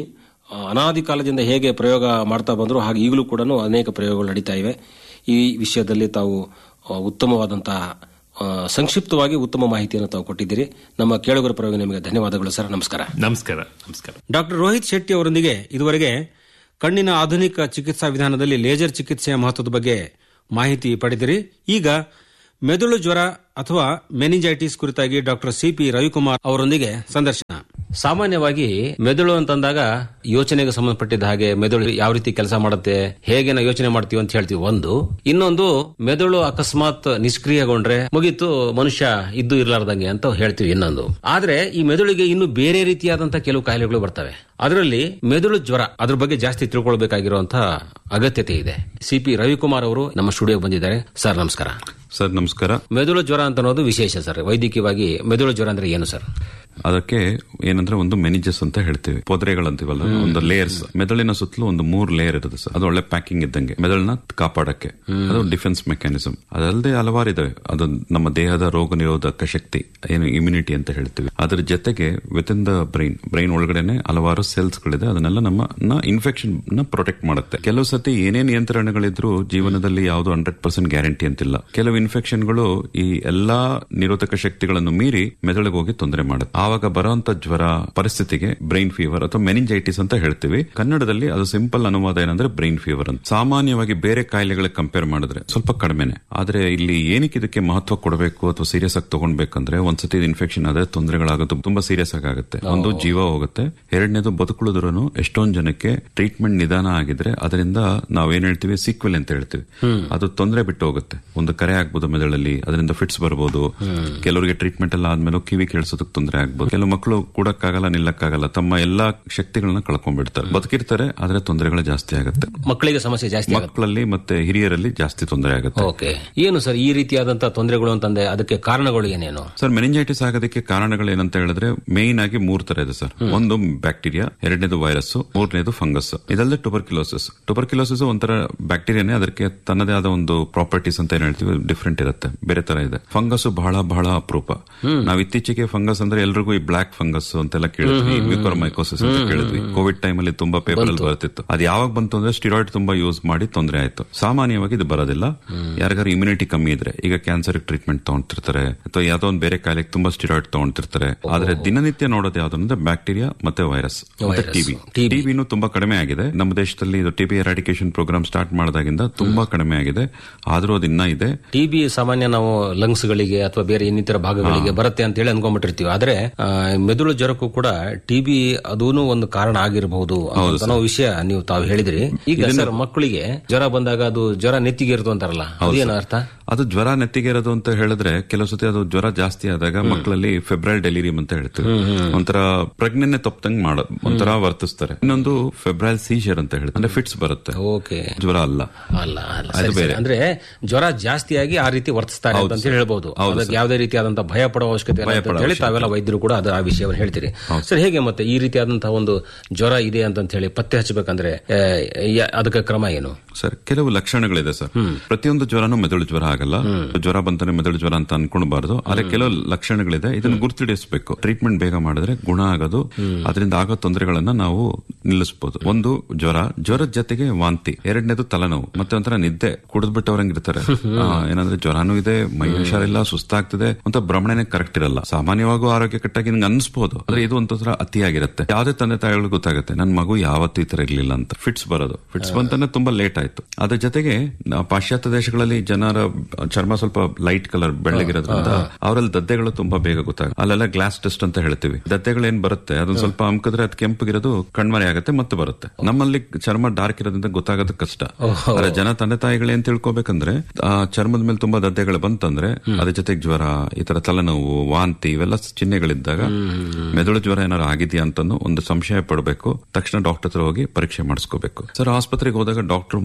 ಆ, ಅನಾದಿ ಕಾಲದಿಂದ ಹೇಗೆ ಪ್ರಯೋಗ ಮಾಡ್ತಾ ಬಂದ್ರು ಹಾಗೆ ಈಗಲೂ ಕೂಡ ಅನೇಕ ಪ್ರಯೋಗಗಳು ನಡೀತಾ ಇವೆ ಈ ವಿಷಯದಲ್ಲಿ ತಾವು ಆ, ಉತ್ತಮವಾದಂತಹ ಆ, ಸಂಕ್ಷಿಪ್ತವಾಗಿ ಉತ್ತಮ ಮಾಹಿತಿಯನ್ನು ತಾವು ಕೊಟ್ಟಿದ್ದೀರಿ ನಮ್ಮ ಕೇಳುಗರ ಪ್ರಯೋಗ ನಿಮಗೆ ಧನ್ಯವಾದಗಳು ಸರ್ ನಮಸ್ಕಾರ ನಮಸ್ಕಾರ ನಮಸ್ಕಾರ ಡಾಕ್ಟರ್ ರೋಹಿತ್ ಶೆಟ್ಟಿ ಅವರೊಂದಿಗೆ ಇದುವರೆಗೆ ಕಣ್ಣಿನ ಆಧುನಿಕ ಚಿಕಿತ್ಸಾ ವಿಧಾನದಲ್ಲಿ ಲೇಸರ್ ಚಿಕಿತ್ಸೆಯ ಮಹತ್ವದ ಬಗ್ಗೆ ಮಾಹಿತಿ ಪಡೆದಿರಿ ಈಗ ಮೆದುಳು ಜ್ವರ ಅಥವಾ ಮೆನಿಂಜೈಟಿಸ್ ಕುರಿತಾಗಿ ಡಾಕ್ಟರ್ ಸಿಪಿ ರವಿಕುಮಾರ್ ಅವರೊಂದಿಗೆ ಸಂದರ್ಶನ ಸಾಮಾನ್ಯವಾಗಿ ಮೆದುಳು ಅಂತಂದಾಗ ಯೋಚನೆಗೆ ಸಂಬಂಧಪಟ್ಟಿದ್ದ ಹಾಗೆ ಮೆದುಳು ಯಾವ ರೀತಿ ಕೆಲಸ ಮಾಡುತ್ತೆ ಹೇಗೆ ನಾವು ಯೋಚನೆ ಮಾಡ್ತೀವಿ ಅಂತ ಹೇಳ್ತೀವಿ ಒಂದು ಇನ್ನೊಂದು ಮೆದುಳು ಅಕಸ್ಮಾತ್ ನಿಷ್ಕ್ರಿಯಗೊಂಡ್ರೆ ಮುಗೀತು ಮನುಷ್ಯ ಇದ್ದು ಇರ್ಲಾರ್ದಂಗೆ ಅಂತ ಹೇಳ್ತೀವಿ ಇನ್ನೊಂದು ಆದ್ರೆ ಈ ಮೆದುಳಿಗೆ ಇನ್ನು ಬೇರೆ ರೀತಿಯಾದಂತಹ ಕೆಲವು ಕಾಯಿಲೆಗಳು ಬರ್ತವೆ ಅದರಲ್ಲಿ ಮೆದುಳು ಜ್ವರ ಅದ್ರ ಬಗ್ಗೆ ಜಾಸ್ತಿ ತಿಳ್ಕೊಳ್ಬೇಕಾಗಿರುವಂತಹ ಅಗತ್ಯತೆ ಇದೆ ಸಿಪಿ ರವಿಕುಮಾರ್ ಅವರು ನಮ್ಮ ಸ್ಟುಡಿಯೋಗೆ ಬಂದಿದ್ದಾರೆ ಸರ್ ನಮಸ್ಕಾರ ಸರ್ ನಮಸ್ಕಾರ ಮೆದುಳು ಜ್ವರ ಅಂತ ಅನ್ನೋದು ವಿಶೇಷ ಸರ್ ವೈದ್ಯಕೀಯವಾಗಿ ಮೆದುಳು ಜ್ವರ ಅಂದ್ರೆ ಏನು ಸರ್ ಅದಕ್ಕೆ ಏನಂದ್ರೆ ಒಂದು ಮೆನಿಜಸ್ ಅಂತ ಹೇಳ್ತೀವಿ ಪೊದರೆಗಳಂತೀವಲ್ಲ ಒಂದು ಲೇಯರ್ಸ್ ಮೆದುಳಿನ ಸುತ್ತಲೂ ಒಂದು ಮೂರ್ ಲೇಯರ್ ಇರುತ್ತೆ ಸರ್ ಅದು ಒಳ್ಳೆ ಪ್ಯಾಕಿಂಗ್ ಇದ್ದಂಗೆ ಮೆದುಳನ್ನ ಕಾಪಾಡಕ್ಕೆ ಅದು ಡಿಫೆನ್ಸ್ ಮೆಕ್ಯಾನಿಸಮ್ ಅದಲ್ಲದೆ ಹಲವಾರು ಇದಾವೆ ಅದು ನಮ್ಮ ದೇಹದ ರೋಗ ನಿರೋಧಕ ಶಕ್ತಿ ಏನು ಇಮ್ಯುನಿಟಿ ಅಂತ ಹೇಳ್ತೀವಿ ಅದ್ರ ಜೊತೆಗೆ with in the brain brain ಒಳಗಡೆನೆ ಹಲವಾರು ಸೆಲ್ಸ್ ಗಳಿದೆ ಅದನ್ನೆಲ್ಲ ನಮ್ಮ ಇನ್ಫೆಕ್ಷನ್ ನ ಪ್ರೊಟೆಕ್ಟ್ ಮಾಡುತ್ತೆ ಕೆಲವು ಸತಿ ಏನೇ ನಿಯಂತ್ರಣಗಳಿದ್ರು ಜೀವನದಲ್ಲಿ ಯಾವುದು ಹಂಡ್ರೆಡ್ ಪರ್ಸೆಂಟ್ ಗ್ಯಾರಂಟಿ ಅಂತಿಲ್ಲ ಕೆಲವು ಇನ್ಫೆಕ್ಷನ್ಗಳು ಈ ಎಲ್ಲಾ ನಿರೋಧಕ ಶಕ್ತಿಗಳನ್ನು ಮೀರಿ ಮೆದುಳಿಗೆ ಹೋಗಿ ತೊಂದರೆ ಮಾಡುತ್ತೆ ಆವಾಗ ಬರುವಂತ ಜ್ವರ ಪರಿಸ್ಥಿತಿಗೆ ಬ್ರೈನ್ ಫೀವರ್ ಅಥವಾ ಮೆನಿಂಜೈಟಿಸ್ ಅಂತ ಹೇಳ್ತೀವಿ ಕನ್ನಡದಲ್ಲಿ ಅದು ಸಿಂಪಲ್ ಅನುವಾದ ಏನಂದ್ರೆ ಬ್ರೈನ್ ಫೀವರ್ ಅಂತ ಸಾಮಾನ್ಯವಾಗಿ ಬೇರೆ ಕಾಯಿಲೆಗಳಿಗೆ ಕಂಪೇರ್ ಮಾಡಿದ್ರೆ ಸ್ವಲ್ಪ ಕಡಿಮೆನೆ ಆದ್ರೆ ಇಲ್ಲಿ ಏನಕ್ಕೆ ಇದಕ್ಕೆ ಮಹತ್ವ ಕೊಡಬೇಕು ಅಥವಾ ಸೀರಿಯಸ್ ಆಗಿ ತಗೊಂಡ್ಬೇಕಂದ್ರೆ ಒಂದ್ಸತಿ ಇನ್ಫೆಕ್ಷನ್ ಆದ್ರೆ ತೊಂದರೆಗಳಾಗೋದು ತುಂಬಾ ಸೀರಿಯಸ್ ಆಗಿ ಆಗುತ್ತೆ ಒಂದು ಜೀವ ಹೋಗುತ್ತೆ ಎರಡನೇದು ಬದುಕುಳಿದ್ರು ಎಷ್ಟೊಂದ್ ಜನಕ್ಕೆ ಟ್ರೀಟ್ಮೆಂಟ್ ನಿಧಾನ ಆಗಿದ್ರೆ ಅದರಿಂದ ನಾವೇನ್ ಹೇಳ್ತೀವಿ ಸೀಕ್ವೆಲ್ ಅಂತ ಹೇಳ್ತೀವಿ ಅದು ತೊಂದರೆ ಬಿಟ್ಟು ಹೋಗುತ್ತೆ ಒಂದು ಕರೆ ಆಗ್ಬೋದು ಮೆದುಳಲ್ಲಿ ಅದರಿಂದ ಫಿಟ್ಸ್ ಬರ್ಬೋದು ಕೆಲವರಿಗೆ ಟ್ರೀಟ್ಮೆಂಟ್ ಎಲ್ಲ ಆದ್ಮೇಲೆ ಕಿವಿ ಕೇಳಿಸೋದಕ್ಕೆ ತೊಂದರೆ ಆಗ್ಬೋದು ಕೆಲವು ಮಕ್ಕಳು ಕೂಡಕ್ಕಾಗಲ್ಲ ನಿಲ್ಲಕ್ಕಾಗಲ್ಲ ತಮ್ಮ ಎಲ್ಲಾ ಶಕ್ತಿಗಳನ್ನ ಕಳ್ಕೊಂಡ್ಬಿಡ್ತಾರೆ ಬದುಕಿರ್ತಾರೆ ಆದ್ರೆ ತೊಂದರೆಗಳು ಜಾಸ್ತಿ ಆಗುತ್ತೆ ಮಕ್ಕಳಿಗೆ ಸಮಸ್ಯೆ ಜಾಸ್ತಿ ಆಗುತ್ತೆ ಮಕ್ಕಳಲ್ಲಿ ಮತ್ತೆ ಹಿರಿಯರಲ್ಲಿ ಜಾಸ್ತಿ ತೊಂದರೆ ಆಗುತ್ತೆ ಓಕೆ ಏನು ಸರ್ ಈ ರೀತಿಯಾದಂತಹ ತೊಂದರೆಗಳು ಅಂತಂದ್ರೆ ಅದಕ್ಕೆ ಕಾರಣಗಳು ಏನೇನು ಸರ್ ಮೆನಿಂಜೈಟಿಸ್ ಆಗೋದಕ್ಕೆ ಕಾರಣಗಳು ಏನಂತ ಹೇಳಿದ್ರೆ ಮೇನ್ ಆಗಿ ಮೂರ್ ತರ ಇದೆ ಸರ್ ಒಂದು ಬ್ಯಾಕ್ಟೀರಿಯಾ ಎರಡನೇದು ವೈರಸ್ ಮೂರನೇದು ಫಂಗಸ್ ಇದಲ್ಲದೆ ಟುಬರ್ಕ್ಯುಲೋಸಿಸ್ ಟುಬರ್ಕ್ಯುಲೋಸಿಸ್ ಒಂಥರ ಬ್ಯಾಕ್ಟೀರಿಯಾನೇ ಅದಕ್ಕೆ ತನ್ನದೇ ಆದ ಒಂದು ಪ್ರಾಪರ್ಟೀಸ್ ಅಂತ ಏನ್ ಹೇಳ್ತೀವಿ ಡಿಫ್ರೆಂಟ್ ಇರುತ್ತೆ ಬೇರೆ ತರ ಇದೆ ಫಂಗಸ್ ಬಹಳ ಬಹಳ ಅಪರೂಪ ನಾವು ಇತ್ತೀಚೆಗೆ ಫಂಗಸ್ ಅಂದ್ರೆ ಎಲ್ರಿಗೂ ಈ ಬ್ಲಾಕ್ ಫಂಗಸ್ ಅಂತೆಲ್ಲ ಕೇಳಿದ್ವಿ ಮ್ಯೂಕೋರ್ಮೈಕೋಸಿಸ್ ಅಂತ ಕೇಳಿದ್ವಿ ಕೋವಿಡ್ ಟೈಮ್ ಅಲ್ಲಿ ತುಂಬಾ ಪೇಪರ್ ಅಲ್ಲಿ ಬರ್ತಿತ್ತು ಅದು ಯಾವಾಗ ಬಂತು ಅಂದ್ರೆ ಸ್ಟಿರಾಯ್ಡ್ ತುಂಬಾ ಯೂಸ್ ಮಾಡಿ ತೊಂದರೆ ಆಯ್ತು ಸಾಮಾನ್ಯವಾಗಿ ಇದು ಬರೋದಿಲ್ಲ ಯಾರಿಗಾರು ಇಮ್ಯುನಿಟಿ ಕಮ್ಮಿ ಇದ್ರೆ ಈಗ ಕ್ಯಾನ್ಸರ್ ಟ್ರೀಟ್ಮೆಂಟ್ ತಗೊಂತಿರ್ತಾರೆ ಅಥವಾ ಯಾವ್ದೋ ಒಂದು ಬೇರೆ ಕಾಯಿಲೆಗೆ ತುಂಬಾ ಸ್ಟಿರಾಯ್ಡ್ ತಗೊಂತಿರ್ತಾರೆ ಆದ್ರೆ ದಿನನಿತ್ಯ ನೋಡೋದು ಯಾವ್ದು ಅಂದ್ರೆ ಬ್ಯಾಕ್ಟೀರಿಯಾ ಮತ್ತೆ ವೈರಸ್ ಮತ್ತೆ ಟಿಬಿ ಟಿಬಿನೂ ತುಂಬಾ ಕಡಿಮೆ ಆಗಿದೆ ನಮ್ಮ ದೇಶದಲ್ಲಿ ಇದು ಟಿಬಿ ಎರಾಡಿಕೇಶನ್ ಪ್ರೋಗ್ರಾಮ್ ಸ್ಟಾರ್ಟ್ ಮಾಡಿದಾಗಿಂದ ತುಂಬಾ ಕಡಿಮೆ ಆಗಿದೆ ಆದ್ರೂ ಅದು ಇನ್ನ ಇದೆ ಟಿಬಿ ಸಾಮಾನ್ಯ ನಾವು ಲಂಗ್ಸ್ ಗಳಿಗೆ ಅಥವಾ ಬೇರೆ ಇನ್ನಿತರ ಭಾಗಗಳಿಗೆ ಬರುತ್ತೆ ಅಂತ ಹೇಳಿ ಅನ್ಕೊಂಡ್ಬಿಟ್ಟಿರ್ತೀವಿ ಆದ್ರೆ ಆ, ಮೆದುಳು ಜ್ವರಕ್ಕೂ ಕೂಡ ಟಿಬಿ ಅದೂನು ಒಂದು ಕಾರಣ ಆಗಿರಬಹುದು ಅಂತ ಅನ್ನೋ ವಿಷಯ ನೀವು ತಾವು ಹೇಳಿದ್ರಿ ಈಗ ಸರ್ ಮಕ್ಕಳಿಗೆ ಜ್ವರ ಬಂದಾಗ ಅದು ಜ್ವರ ನೆತ್ತಿಗೆ ಇರುತ್ತು ಅಂತಾರಲ್ಲ ಅದೇನು ಅರ್ಥ ಅದು ಜ್ವರ ನೆತ್ತಿಗೆ ಇರೋದು ಅಂತ ಹೇಳಿದ್ರೆ ಕೆಲವು ಸತಿ ಅದು ಜ್ವರ ಜಾಸ್ತಿ ಆದಾಗ ಮಕ್ಕಳಲ್ಲಿ ಫೆಬ್ರೈಲ್ ಡೆಲಿರಿಯಂ ಅಂತ ಹೇಳ್ತೀವಿ ಒಂಥರ ಪ್ರಜ್ಞೆನೆ ತಪ್ಪದಂಗ್ ಮಾಡೋದು ಒಂಥರ ವರ್ತಿಸ್ತಾರೆ ಇನ್ನೊಂದು ಫೆಬ್ರೈಲ್ ಸೀಶರ್ ಅಂತ ಹೇಳ್ತಾರೆ ಅಂದ್ರೆ ಫಿಟ್ಸ್ ಬರುತ್ತೆ ಓಕೆ ಜ್ವರ ಅಲ್ಲ ಅಲ್ಲ ಅಲ್ಲ ಅದು ಸರಿ, ಬೇರೆ. ಸರಿ. ಅಂದ್ರೆ ಜ್ವರ ಜಾಸ್ತಿಯಾಗಿ ಆ ರೀತಿ ವರ್ತಿಸ್ತಾರೆ ಹೌದು ಅಂತ ಸರ್. ಹೇಳ್ಬಹುದು ಹೌದು ಅದಕ್ಕೆ ಸರ್. ಯಾವುದೇ ರೀತಿಯಾದಂತಹ ಭಯ ಪಡುವ ಅವಶ್ಯಕತೆ ಇಲ್ಲ ಭಯ ಅಂತ ಪಡೋ ಹೇಳಿ ಅವಶ್ಯಕತೆ ತಾವೆಲ್ಲ ವೈದ್ಯರು ಕೂಡ ಅದು ಆ ವಿಷಯವನ್ನು ಹೇಳ್ತೀರಿ ಸರ್ ಹೇಗೆ ಮತ್ತೆ ಈ ರೀತಿಯಾದಂತಹ ಒಂದು ಜ್ವರ ಇದೆ ಅಂತ ಹೇಳಿ ಪತ್ತೆ ಹಚ್ಚಬೇಕಂದ್ರೆ ಆ, ಯ- ಅದಕ್ಕೆ ಕ್ರಮ ಏನು ಸರ್ ಕೆಲವು ಲಕ್ಷಣಗಳಿದೆ ಸರ್ ಪ್ರತಿಯೊಂದು ಜ್ವರನೂ ಮೆದುಳು ಜ್ವರ ಆಗಲ್ಲ ಜ್ವರ ಬಂತಾನೆ ಮೆದುಳು ಜ್ವರ ಅಂತ ಅನ್ಕೊಳ್ಬಾರ್ದು ಆದ್ರೆ ಕೆಲವು ಲಕ್ಷಣಗಳಿದೆ ಇದನ್ನು ಗುರುತಿಡಿಸಬೇಕು ಟ್ರೀಟ್ಮೆಂಟ್ ಬೇಗ ಮಾಡಿದ್ರೆ ಗುಣ ಆಗೋದು ಅದರಿಂದ ಆಗೋ ತೊಂದರೆಗಳನ್ನ ನಾವು ನಿಲ್ಲಿಸಬಹುದು ಒಂದು ಜ್ವರ ಜ್ವರದ ಜೊತೆಗೆ ವಾಂತಿ ಎರಡನೇದು ತಲೆನೋವು ಮತ್ತೆ ಒಂಥರ ನಿದ್ದೆ ಕುಡಿದ್ಬಿಟ್ಟವ್ರಂಗ್ ಇರ್ತಾರೆ ಆ, ಏನಂದ್ರೆ ಜ್ವರನೂ ಇದೆ ಮೈ ಹುಷಾರಿಲ್ಲ ಸುಸ್ತಾಗ್ತದೆ ಅಂತ ಭ್ರಮಣನೆ ಕರೆಕ್ಟ್ ಇರಲ್ಲ ಸಾಮಾನ್ಯವಾಗೂ ಆರೋಗ್ಯ ಕೆಟ್ಟಾಗಿ ನಿಂಗೆ ಅನ್ಸ್ಬೋದು ಆದ್ರೆ ಇದು ಒಂಥರ ಅತಿಯಾಗಿರುತ್ತೆ ಯಾವುದೇ ತಂದೆ ತಾಯಿಗಳು ಗೊತ್ತಾಗುತ್ತೆ ನನ್ನ ಮಗು ಯಾವತ್ತೂ ಈ ತರ ಇರ್ಲಿಲ್ಲ ಅಂತ ಫಿಟ್ಸ್ ಬರೋದು ಫಿಟ್ಸ್ ಬಂತಾನೆ ತುಂಬಾ ಲೇಟ್ ಆಯ್ತು ಅದ್ರ ಜೊತೆಗೆ ನಾ- ಪಾಶ್ಚಾತ್ಯ ದೇಶಗಳಲ್ಲಿ ಜನರ ಚರ್ಮ ಸ್ವಲ್ಪ ಲೈಟ್ ಕಲರ್ ಬೆಳ್ಳಗಿರೋದ್ರಿಂದ ಅವರಲ್ಲಿ ದದ್ದೆಗಳು ತುಂಬಾ ಬೇಗ ಗೊತ್ತಾಗುತ್ತೆ ಅಲ್ಲೆಲ್ಲ ಗ್ಲಾಸ್ ಟೆಸ್ಟ್ ಅಂತ ಹೇಳ್ತೀವಿ ದದ್ದೆಗಳು ಏನ್ ಬರುತ್ತೆ ಅದನ್ನ ಸ್ವಲ್ಪ ಅಮ್ಕಿದ್ರೆ ಅದು ಕೆಂಪಗಿರೋದು ಕಣ್ಮರೆ ಆಗುತ್ತೆ ಮತ್ತೆ ಬರುತ್ತೆ ನಮ್ಮಲ್ಲಿ ಚರ್ಮ ಡಾರ್ಕ್ ಇರೋದ್ರಿಂದ ಗೊತ್ತಾಗೋದು ಕಷ್ಟ ಆದ್ರೆ ಜನ ತಂದೆ ತಾಯಿಗಳು ಏನ್ ತಿಳ್ಕೊಬೇಕಂದ್ರೆ ಆ ಚರ್ಮದ ಮೇಲೆ ತುಂಬಾ ದದ್ದೆಗಳು ಬಂತಂದ್ರೆ ಅದ್ರ ಜೊತೆಗೆ ಜ್ವರ ಈ ತರ ತಲೆನೋವು ವಾಂತಿ ಇವೆಲ್ಲ ಚಿಹ್ನೆಗಳಿದ್ದಾಗ ಮೆದುಳು ಜ್ವರ ಏನಾರು ಆಗಿದೆಯಾ ಅಂತ ಒಂದು ಸಂಶಯ ಪಡಬೇಕು ತಕ್ಷಣ ಡಾಕ್ಟರ್ ಹತ್ರ ಹೋಗಿ ಪರೀಕ್ಷೆ ಮಾಡಿಸ್ಕೋಬೇಕು ಸರ್ ಆಸ್ಪತ್ರೆಗೆ ಹೋದಾಗ ಡಾಕ್ಟರ್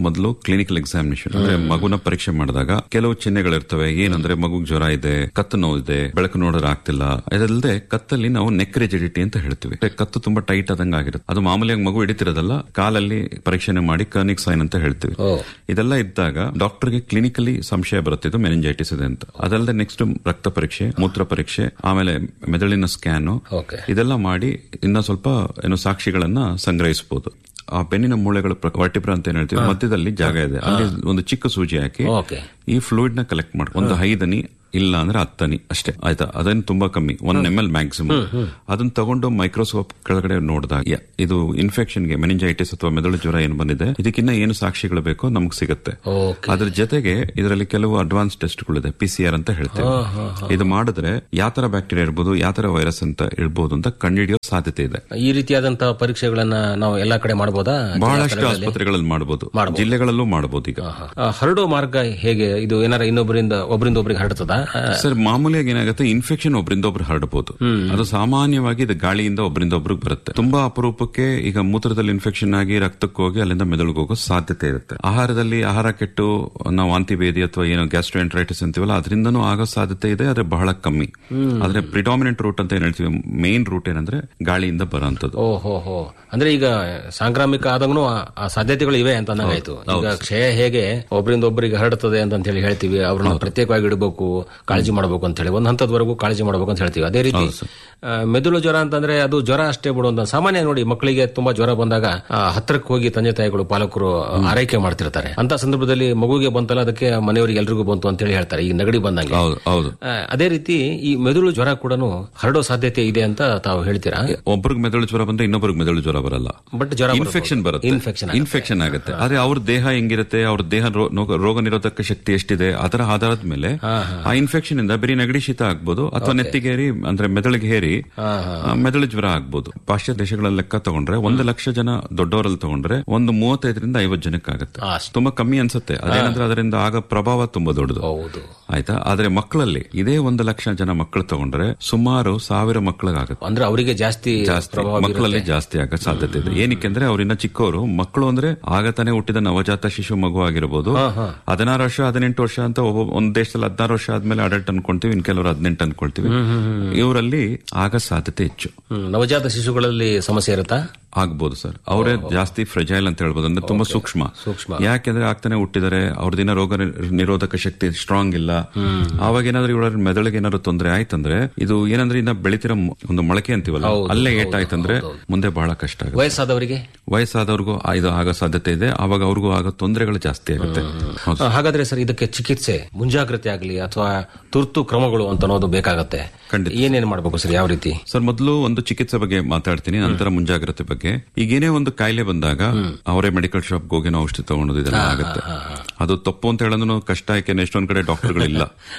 ಮೊದಲು ಕ್ಲಿನಿಕಲ್ ಎಕ್ಸಾಮಿನೇಷನ್ ಅಂದ್ರೆ ಮಗುನ ಪರೀಕ್ಷೆ ಮಾಡಿದಾಗ ಕೆಲವು ಚಿಹ್ನೆಗಳಿರ್ತವೆ ಏನಂದ್ರೆ ಮಗು ಜ್ವರ ಇದೆ ಕತ್ತು ನೋವು ಇದೆ ಬೆಳಕು ನೋಡಿದ್ರೆ ಆಗ್ತಿಲ್ಲ ಇದಲ್ಲದೆ ಕತ್ತಲ್ಲಿ ನಾವು ನೆಕ್ ರಿಜಿಡಿಟಿ ಅಂತ ಹೇಳ್ತೀವಿ ಕತ್ತು ತುಂಬಾ ಟೈಟ್ ಆದಂಗ ಆಗಿರುತ್ತೆ ಅದು ಮಾಮೂಲಿಯಾಗಿ ಮಗು ಹಿಡಿತಿರೋದಲ್ಲ ಕಾಲಲ್ಲಿ ಪರೀಕ್ಷೆನೆ ಮಾಡಿ ಕರ್ನಿಕ್ ಸೈನ್ ಅಂತ ಹೇಳ್ತೀವಿ ಇದೆಲ್ಲ ಇದ್ದಾಗ ಡಾಕ್ಟರ್ಗೆ ಕ್ಲಿನಿಕಲಿ ಸಂಶಯ ಬರುತ್ತೆ ಇದು ಮೆನಿಂಜೈಟಿಸ್ ಇದೆ ಅಂತ ಅದಲ್ಲದೆ ನೆಕ್ಸ್ಟ್ ರಕ್ತ ಪರೀಕ್ಷೆ ಮೂತ್ರ ಪರೀಕ್ಷೆ ಆಮೇಲೆ ಮೆದುಳಿನ ಸ್ಕ್ಯಾನ್ ಇದೆಲ್ಲ ಮಾಡಿ ಇನ್ನ ಸ್ವಲ್ಪ ಏನು ಸಾಕ್ಷಿಗಳನ್ನ ಸಂಗ್ರಹಿಸಬಹುದು ಆ ಬೆನ್ನಿನ ಮೂಳೆಗಳು ವರ್ಟಿಬ್ರ ಅಂತ ಏನ್ ಹೇಳ್ತೀವಿ ಮಧ್ಯದಲ್ಲಿ ಜಾಗ ಇದೆ ಅಲ್ಲಿ ಒಂದು ಚಿಕ್ಕ ಸೂಜಿ ಹಾಕಿ ಈ ಫ್ಲೂಯಿಡ್ ನ ಕಲೆಕ್ಟ್ ಮಾಡಿ ಒಂದು ಐದನಿ ಇಲ್ಲ ಅಂದ್ರೆ ಹತ್ತನಿ ಅಷ್ಟೇ ಆಯ್ತಾ ಅದೇನು ತುಂಬಾ ಕಮ್ಮಿ ಒನ್ ಎಂ ಎಲ್ ಮ್ಯಾಕ್ಸಿಮಮ್ ಅದನ್ನ ತಗೊಂಡು ಮೈಕ್ರೋಸ್ಕೋಪ್ ಕೆಳಗಡೆ ನೋಡಿದಾಗ ಇದು ಇನ್ಫೆಕ್ಷನ್ಗೆ ಮೆನಿಂಜೈಟಿಸ್ ಅಥವಾ ಮೆದುಳು ಜ್ವರ ಏನು ಬಂದಿದೆ ಇದಕ್ಕಿನ್ನ ಏನು ಸಾಕ್ಷಿಗಳು ಬೇಕೋ ನಮ್ಗೆ ಸಿಗುತ್ತೆ ಅದ್ರ ಜೊತೆಗೆ ಇದರಲ್ಲಿ ಕೆಲವು ಅಡ್ವಾನ್ಸ್ ಟೆಸ್ಟ್ಗಳಿದೆ ಪಿ ಸಿ ಆರ್ ಅಂತ ಹೇಳ್ತೇವೆ ಇದು ಮಾಡಿದ್ರೆ ಯಾವ ತರ ಬ್ಯಾಕ್ಟೀರಿಯಾ ಇರ್ಬೋದು ಯಾವ ತರ ವೈರಸ್ ಅಂತ ಇರ್ಬೋದು ಅಂತ ಕಂಡುಹಿಡಿಯೋ ಸಾಧ್ಯತೆ ಇದೆ ಈ ರೀತಿಯಾದಂತಹ ಪರೀಕ್ಷೆಗಳನ್ನ ನಾವು ಎಲ್ಲಾ ಕಡೆ ಮಾಡಬಹುದಾ ಬಹಳಷ್ಟು ಆಸ್ಪತ್ರೆಗಳಲ್ಲಿ ಮಾಡಬಹುದು ಜಿಲ್ಲೆಗಳಲ್ಲೂ ಮಾಡಬಹುದು ಈಗ ಆ, ಹರಡೋ ಮಾರ್ಗ ಹೇಗೆ ಇದು ಏನಾರ ಇನ್ನೊಬ್ಬರಿಂದ ಒಬ್ಬರಿಂದ ಒಬ್ಬರಿಗೆ ಹರಡ್ತದಾ ಸರ್ ಮಾಮೂಲಿಯಾಗಿ ಏನಾಗುತ್ತೆ ಇನ್ಫೆಕ್ಷನ್ ಒಬ್ಬರಿಂದ ಒಬ್ರು ಹರಡಬಹುದು ಅದು ಸಾಮಾನ್ಯವಾಗಿ ಇದು ಗಾಳಿಯಿಂದ ಒಬ್ಬರಿಂದ ಒಬ್ರಿಗೆ ಬರುತ್ತೆ ತುಂಬಾ ಅಪರೂಪಕ್ಕೆ ಈಗ ಮೂತ್ರದಲ್ಲಿ ಇನ್ಫೆಕ್ಷನ್ ಆಗಿ ರಕ್ತಕ್ಕೆ ಹೋಗಿ ಅಲ್ಲಿಂದ ಮೆದುಳಿಗೆ ಹೋಗೋ ಸಾಧ್ಯತೆ ಇರುತ್ತೆ ಆಹಾರದಲ್ಲಿ ಆಹಾರ ಕೆಟ್ಟು ನಾವು ವಾಂತಿಭೇದಿ ಅಥವಾ ಏನೋ ಗ್ಯಾಸ್ಟ್ರೋಎಂಟ್ರೈಟಿಸ್ ಅಂತೀವಲ್ಲ ಅದರಿಂದನೂ ಆಗೋ ಸಾಧ್ಯತೆ ಇದೆ ಆದ್ರೆ ಬಹಳ ಕಮ್ಮಿ ಆದ್ರೆ ಪ್ರಿಡಾಮಿನೆಂಟ್ ರೂಟ್ ಅಂತ ಏನ್ ಹೇಳ್ತೀವಿ ಮೇನ್ ರೂಟ್ ಏನಂದ್ರೆ ಗಾಳಿಯಿಂದ ಬರೋಂಥದ್ದು ಓಹೋ ಹೋ ಅಂದ್ರೆ ಈಗ ಸಾಂಕ್ರಾಮಿಕ ಆದಾಗೂ ಆ ಸಾಧ್ಯತೆಗಳು ಇವೆ ಅಂತ ಅಂದಂಗಾಯ್ತು ಈಗ ಕ್ಷಯ ಹೇಗೆ ಒಬ್ಬರಿಂದ ಒಬ್ಬರಿಗೆ ಹರಡುತ್ತದೆ ಅಂತ ಹೇಳಿ ಹೇಳ್ತೀವಿ ಅವ್ರನ್ನ ಪ್ರತ್ಯೇಕವಾಗಿ ಇಡಬೇಕು ಕಾಳಜಿ ಮಾಡಬೇಕು ಅಂತ ಹೇಳಿ ಒಂದ್ ಹಂತದವರೆಗೂ ಕಾಳಜಿ ಮಾಡಬೇಕು ಅಂತ ಹೇಳ್ತೀವಿ ಅದೇ ರೀತಿ ಆ, ಮೆದುಳು ಜ್ವರ ಅಂತಂದ್ರೆ ಅದು ಜ್ವರ ಅಷ್ಟೇ ಬಿಡು ಅಂತ ಸಾಮಾನ್ಯ ನೋಡಿ ಮಕ್ಕಳಿಗೆ ತುಂಬಾ ಜ್ವರ ಬಂದಾಗ ಆ, ಹತ್ರಕ್ಕೆ ಹೋಗಿ ತಂದೆ ತಾಯಿಗಳು ಪಾಲಕರು ಆರೈಕೆ ಮಾಡ್ತಿರ್ತಾರೆ ಅಂತ ಸಂದರ್ಭದಲ್ಲಿ ಮಗುಗೆ ಬಂತಲ್ಲ ಅದಕ್ಕೆ ಮನೆಯವರಿಗೆ ಎಲ್ರಿಗೂ ಬಂತು ಅಂತ ಹೇಳಿ ಹೇಳ್ತಾರೆ ಈ ನೆಗಡಿ ಬಂದಂಗೆ ಹೌದು ಆ, ಅದೇ ರೀತಿ ಈ ಮೆದುಳು ಜ್ವರ ಕೂಡ ಹರಡೋ ಸಾಧ್ಯತೆ ಇದೆ ಅಂತ ತಾವು ಹೇಳ್ತೀರಾ ಒಬ್ರಿಗೆ ಮೆದುಳು ಜ್ವರ ಬಂದ್ರೆ ಇನ್ನೊಬ್ರಿಗೆ ಮೆದುಳು ಜ್ವರ ಬರಲ್ಲ ಬಟ್ ಜ್ವರ ಇನ್ಫೆಕ್ಷನ್ ಬರುತ್ತೆ ಇನ್ಫೆಕ್ಷನ್ ಇನ್ಫೆಕ್ಷನ್ ಆಗುತ್ತೆ ಆದ್ರೆ ಅವ್ರ ದೇಹ ಹೆಂಗಿರುತ್ತೆ ಅವ್ರ ದೇಹ ರೋ- ನೋ- ರೋಗ ನಿರೋಧಕ ಶಕ್ತಿ ಎಷ್ಟಿದೆ ಅದರ ಆಧಾರದ ಮೇಲೆ ಆ ಇನ್ಫೆಕ್ಷನ್ ಇಂದ ಬರೀ ನೆಗಡಿ ಶೀತ ಆಗ್ಬೋದು ಅಥವಾ ನೆತ್ತಿಗೆ ಏರಿ ಅಂದ್ರೆ ಮೆದುಳಿಗೆ ಹೇರಿ ಆ, ಮೆದುಳು ಜ್ವರ ಆಗ್ಬೋದು ಪಾಶ್ಚಾತ್ಯ ದೇಶಗಳ ಲೆಕ್ಕ ತಗೊಂಡ್ರೆ ಒಂದು ಲಕ್ಷ ಜನ ದೊಡ್ಡವರಲ್ಲಿ ತಗೊಂಡ್ರೆ ಒಂದು ಮೂವತ್ತೈದರಿಂದ ಐವತ್ತು ಜನಕ್ಕೆ ಆಗುತ್ತೆ ತುಂಬಾ ಕಮ್ಮಿ ಅನ್ಸುತ್ತೆ ಅದೇನಂದ್ರೆ ಅದರಿಂದ ಆಗ ಪ್ರಭಾವ ತುಂಬಾ ದೊಡ್ಡದು ಹೌದು ಆಯ್ತಾ ಆದ್ರೆ ಮಕ್ಕಳಲ್ಲಿ ಇದೇ ಒಂದು ಲಕ್ಷ ಜನ ಮಕ್ಕಳು ತಗೊಂಡ್ರೆ ಸುಮಾರು ಸಾವಿರ ಮಕ್ಕಳಿಗಾಗುತ್ತೆ ಅಂದ್ರೆ ಅವರಿಗೆ ಜಾಸ್ತಿ ಜಾಸ್ತಿ ಪ್ರಭಾವ ಮಕ್ಕಳಲ್ಲಿ ಬೀರುತ್ತೆ. ಜಾಸ್ತಿ ಆಗೋ ಸಾಧ್ಯತೆ ಇದೆ ಏನಕ್ಕೆ ಅಂದ್ರೆ ಅವ್ರಿನ್ನ ಚಿಕ್ಕವರು ಮಕ್ಕಳು ಅಂದ್ರೆ ಆಗ ತಾನೇ ಹುಟ್ಟಿದ ನವಜಾತ ಶಿಶು ಮಗು ಆಗಿರಬಹುದು ಹದಿನಾರು ವರ್ಷ ಹದಿನೆಂಟು ವರ್ಷ ಅಂತ ಒಬ್ಬ ಒಂದ್ ದೇಶದಲ್ಲಿ ಹದಿನಾರು ವರ್ಷ ಆದ್ಮೇಲೆ ಅಡಲ್ಟ್ ಅನ್ಕೊಂತೀವಿ ಇನ್ ಕೆಲವರು ಹದಿನೆಂಟು ಅನ್ಕೊಳ್ತೀವಿ ಹ್ಮ್, ಹ್ಮ್, ಹ್ಮ್. ಇವರಲ್ಲಿ ಆಗ ಸಾಧ್ಯತೆ ಹೆಚ್ಚು ಹ್ಮ್, ನವಜಾತ ಶಿಶುಗಳಲ್ಲಿ ಸಮಸ್ಯೆ ಇರುತ್ತಾ ಆಗ್ಬೋದು ಸರ್ ಅವರೇ ಜಾಸ್ತಿ ಫ್ರೆಜೈಲ್ ಅಂತ ಹೇಳ್ಬೋದು ಅಂದ್ರೆ ತುಂಬಾ ಸೂಕ್ಷ್ಮ ಸೂಕ್ಷ್ಮ ಯಾಕೆಂದ್ರೆ ಆಗ್ತಾನೆ ಹುಟ್ಟಿದರೆ ಅವ್ರದಿನ ರೋಗ ನಿ- ನಿರೋಧಕ ಶಕ್ತಿ ಸ್ಟ್ರಾಂಗ್ ಇಲ್ಲ ಅವಾಗ ಏನಾದ್ರು ಇವರ ಮೆದುಳಿಗೆ ಏನಾದ್ರು ತೊಂದರೆ ಆಯ್ತಂದ್ರೆ ಇದು ಏನಂದ್ರೆ ಇನ್ನ ಬೆಳಿತಿರೋ ಮ- ಒಂದು ಮೊಳಕೆ ಅಂತೀವಲ್ಲ ಹೌದು, ಅಲ್ಲೇ ಹೌದು, ಏಟಾಯ್ತಂದ್ರೆ ಮುಂದೆ ಬಹಳ ಕಷ್ಟ ಆಗುತ್ತೆ ವಯಸ್ಸಾದವರಿಗೆ ವಯಸ್ಸಾದವ್ರಿಗೂ ಆ- ಇದು ಆಗೋ ಸಾಧ್ಯತೆ ಇದೆ ಅವಾಗ ಅವ್ರಿಗೂ ಆಗೋ ತೊಂದರೆಗಳು ಜಾಸ್ತಿ ಆಗುತ್ತೆ ಹೌದು. ಆ, ಹಾಗಾದ್ರೆ ಸರ್ ಇದಕ್ಕೆ ಚಿಕಿತ್ಸೆ ಮುಂಜಾಗ್ರತೆ ಆಗಲಿ ಅಥವಾ ತುರ್ತು ಕ್ರಮಗಳು ಅಂತ ಅನ್ನೋದು ಬೇಕಾಗತ್ತೆ ಏನೇನ್ ಮಾಡ್ಬೇಕು ಸರ್ ಯಾವ ರೀತಿ ಸರ್ ಮೊದಲು ಒಂದು ಚಿಕಿತ್ಸೆ ಬಗ್ಗೆ ಮಾತಾಡ್ತೀನಿ ನಂತರ ಮುಂಜಾಗ್ರತೆ ಬಗ್ಗೆ ಈಗ ಏನೇ ಒಂದು ಕಾಯಿಲೆ ಬಂದಾಗ ಅವರೇ ಮೆಡಿಕಲ್ ಶಾಪ್ ಹೋಗಿ ನಾವು ಔಷಧಿ ತಗೊಳೋದು ಇದೆಲ್ಲ ಆಗುತ್ತೆ ಅದು ತಪ್ಪು ಅಂತ ಹೇಳೋದು ಕಷ್ಟ ಯಾಕೆಂದ್ರೆ ಎಷ್ಟೊಂದ್ ಕಡೆ ಡಾಕ್ಟರ್ಗಳಿಲ್ಲ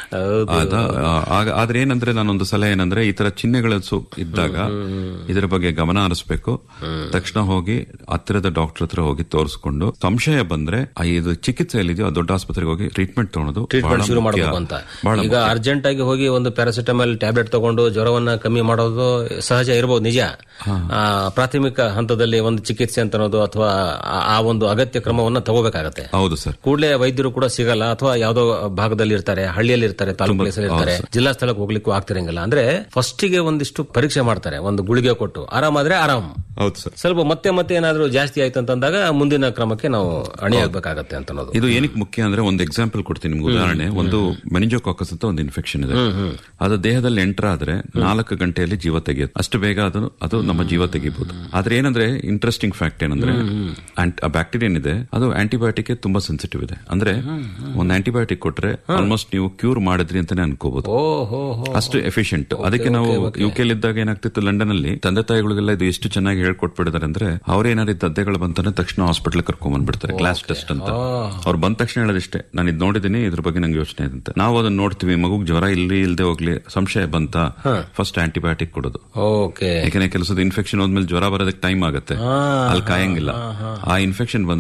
ಅದ- ಆಗ- ಆದ್ರೆ ಏನಂದ್ರೆ ನಾನೊಂದು ಸಲಹೆ ಏನಂದ್ರೆ ಈ ತರ ಚಿಹ್ನೆಗಳು ಸು- ಇದ್ದಾಗ ಇದರ ಬಗ್ಗೆ ಗಮನ ಹರಿಸಬೇಕು ತಕ್ಷಣ ಹೋಗಿ ಹತ್ತಿರದ ಡಾಕ್ಟರ್ ಹತ್ರ ಹೋಗಿ ತೋರಿಸ್ಕೊಂಡು ಸಂಶಯ ಬಂದ್ರೆ ಆ ಇದು ಚಿಕಿತ್ಸೆ ಎಲ್ಲಿದೆಯೋ ಆ ದೊಡ್ಡ ಆಸ್ಪತ್ರೆಗೆ ಹೋಗಿ ಟ್ರೀಟ್ಮೆಂಟ್ ತಗೊಳೋದು ಬಹಳ ಟ್ರೀಟ್ಮೆಂಟ್ ಶುರು ಮುಖ್ಯ. ಮಾಡಬೇಕು ಅಂತ ಬಹಳ ಈಗ ಅರ್ಜೆಂಟ್ ಆಗಿ ಹೋಗಿ ಒಂದು ಪ್ಯಾರಾಸಿಟಮಾಲ್ ಟ್ಯಾಬ್ಲೆಟ್ ತಗೊಂಡು ಜ್ವರವನ್ನ ಕಮ್ಮಿ ಮಾಡೋದು ಸಹಜ ಇರಬಹುದು ನಿಜ ಆ, ಪ್ರಾಥಮಿಕ ಹಂತದಲ್ಲಿ ಒಂದು ಚಿಕಿತ್ಸೆ ಅಂತ ಅನ್ನೋದು ಅಥವಾ ಆ- ಆ ಒಂದು ಅಗತ್ಯ ಕ್ರಮವನ್ನ ತಗೋಬೇಕಾಗತ್ತೆ ಹೌದು ಸರ್ ಕೂಡಲೇ ವೈದ್ಯರು ಕೂಡ ಸಿಗಲ್ಲ ಅಥವಾ ಯಾವ್ದೋ ಭಾಗದಲ್ಲಿ ಇರ್ತಾರೆ ಹಳ್ಳಿಯಲ್ಲಿ ಇರ್ತಾರೆ ತಾಲೂಕು ಪ್ಲೇಸಲ್ಲಿ ಇರ್ತಾರೆ ಹೌದು ಜಿಲ್ಲಾ ಸ್ಥಳಕ್ಕೆ ಹೋಗ್ಲಿಕ್ಕೂ ಆಗ್ತಿರಂಗಿಲ್ಲ ಅಂದ್ರೆ ಫಸ್ಟಿಗೆ ಒಂದಿಷ್ಟು ಪರೀಕ್ಷೆ ಮಾಡ್ತಾರೆ ಒಂದು ಗುಳಿಗೆ ಕೊಟ್ಟು ಆರಾಮಾದ್ರೆ ಆರಾಮ್ ಹೌದು ಸರ್ ಸ್ವಲ್ಪ ಮತ್ತೆ ಮತ್ತೆ ಏನಾದ್ರೂ ಜಾಸ್ತಿ ಆಯ್ತು ಅಂತಂದಾಗ ಮುಂದಿನ ಕ್ರಮಕ್ಕೆ ನಾವು ಅಣಿಯಾಗಬೇಕಾಗತ್ತೆ ಅಂತ ಅನ್ನೋದು ಇದು ಏನಕ್ಕೆ ಮುಖ್ಯ ಅಂದ್ರೆ ಒಂದು ಎಕ್ಸಾಂಪಲ್ ಕೊಡ್ತೀನಿ ನಿಮ್ಗೆ ಉದಾಹರಣೆ ಒಂದು ಮೆನಿಂಜೋಕಾಕಸ್ ಅಂತ ಒಂದು ಇನ್ಫೆಕ್ಷನ್ ಇದೆ ಹ್ಮ್, ಹ್ಮ್. ಅದು ದೇಹದಲ್ಲಿ ಎಂಟರ್ ಆದ್ರೆ ನಾಲ್ಕು ಗಂಟೆಯಲ್ಲಿ ಜೀವ ತೆಗೆಯುತ್ತೆ ಅಷ್ಟು ಬೇಗ ಅದು ಅದು ನಮ್ಮ ಜೀವ ತೆಗಿಬಹುದು ಆದ್ರೆ ಏನಂದ್ರೆ ಇಂಟ್ರೆಸ್ಟಿಂಗ್ ಫ್ಯಾಕ್ಟ್ ಏನಂದ್ರೆ ಆಂಟ್- ಆ ಬ್ಯಾಕ್ಟೀರಿಯಾ ಏನಿದೆ ಅದು ಆಂಟಿಬಯೋಟಿಕ್ ತುಂಬಾ ಸೆನ್ಸಿಟಿವ್ ಇದೆ ಅಂದ್ರೆ ಒಂದು ಆಂಟಿಬಯೋಟಿಕ್ ಕೊಟ್ರೆ ಆಲ್ಮೋಸ್ಟ್ ನೀವು ಕ್ಯೂರ್ ಮಾಡಿದ್ರಿ ಅಂತಾನೆ ಅನ್ಕೋಬಹುದು ಓಹೋ ಅಷ್ಟು ಎಫಿಷಿಯಂಟ್ ಅದಕ್ಕೆ ನಾವು ಯು ಕೆ ಇದ್ದಾಗ ಏನಾಗ್ತಿತ್ತು ಲಂಡನ್ ಅಲ್ಲಿ ತಂದೆ ತಾಯಿಗಳಿಗೆಲ್ಲ ಇದು ಎಷ್ಟು ಚೆನ್ನಾಗಿ ಹೇಳ್ಕೊಟ್ಬಿಟ್ಟಿದ್ದಾರೆ ಅಂದ್ರೆ ಅವ್ರೇನಾದ್ರು ದದ್ದೆಗಳು ಬಂತಾನೆ ತಕ್ಷಣ ಹಾಸ್ಪಿಟಲ್ ಕರ್ಕೊಂಡ್ ಬಂದ್ಬಿಡ್ತಾರೆ ಕ್ಲಾಸ್ ಟೆಸ್ಟ್ ಅಂತ ಅವ್ರು ಬಂದ ತಕ್ಷಣ ಹೇಳೋದಿಷ್ಟೇ ನಾನು ಇದು ನೋಡಿದೀನಿ ಇದ್ರ ಬಗ್ಗೆ ನಂಗೆ ಯೋಚನೆ ಇದೆ ಅಂತ ನಾವು ಅದನ್ನ ನೋಡ್ತೀವಿ ಮಗುಗ್ ಜ್ವರ ಇಲ್ಲಿ ಇಲ್ಲದೆ ಹೋಗ್ಲಿ ಸಂಶಯ ಬಂತ ಫಸ್ಟ್ ಆಂಟಿಬಯೋಟಿಕ್ ಕೊಡೋದು ಓಕೆ ಯಾಕಂದ್ರೆ ಕೆಲಸದ ಇನ್ಫೆಕ್ಷನ್ ಹೋದ್ಮೇಲೆ ಜ್ವರ ಬರೋದಕ್ಕೆ ಟೈಮ್ ಆಗುತ್ತೆ ಅಲ್ಲಿ ಕಾಯಂಗಿಲ್ಲ ಆ ಇನ್ಫೆಕ್ಷನ್ ಬಂದ್ರೆ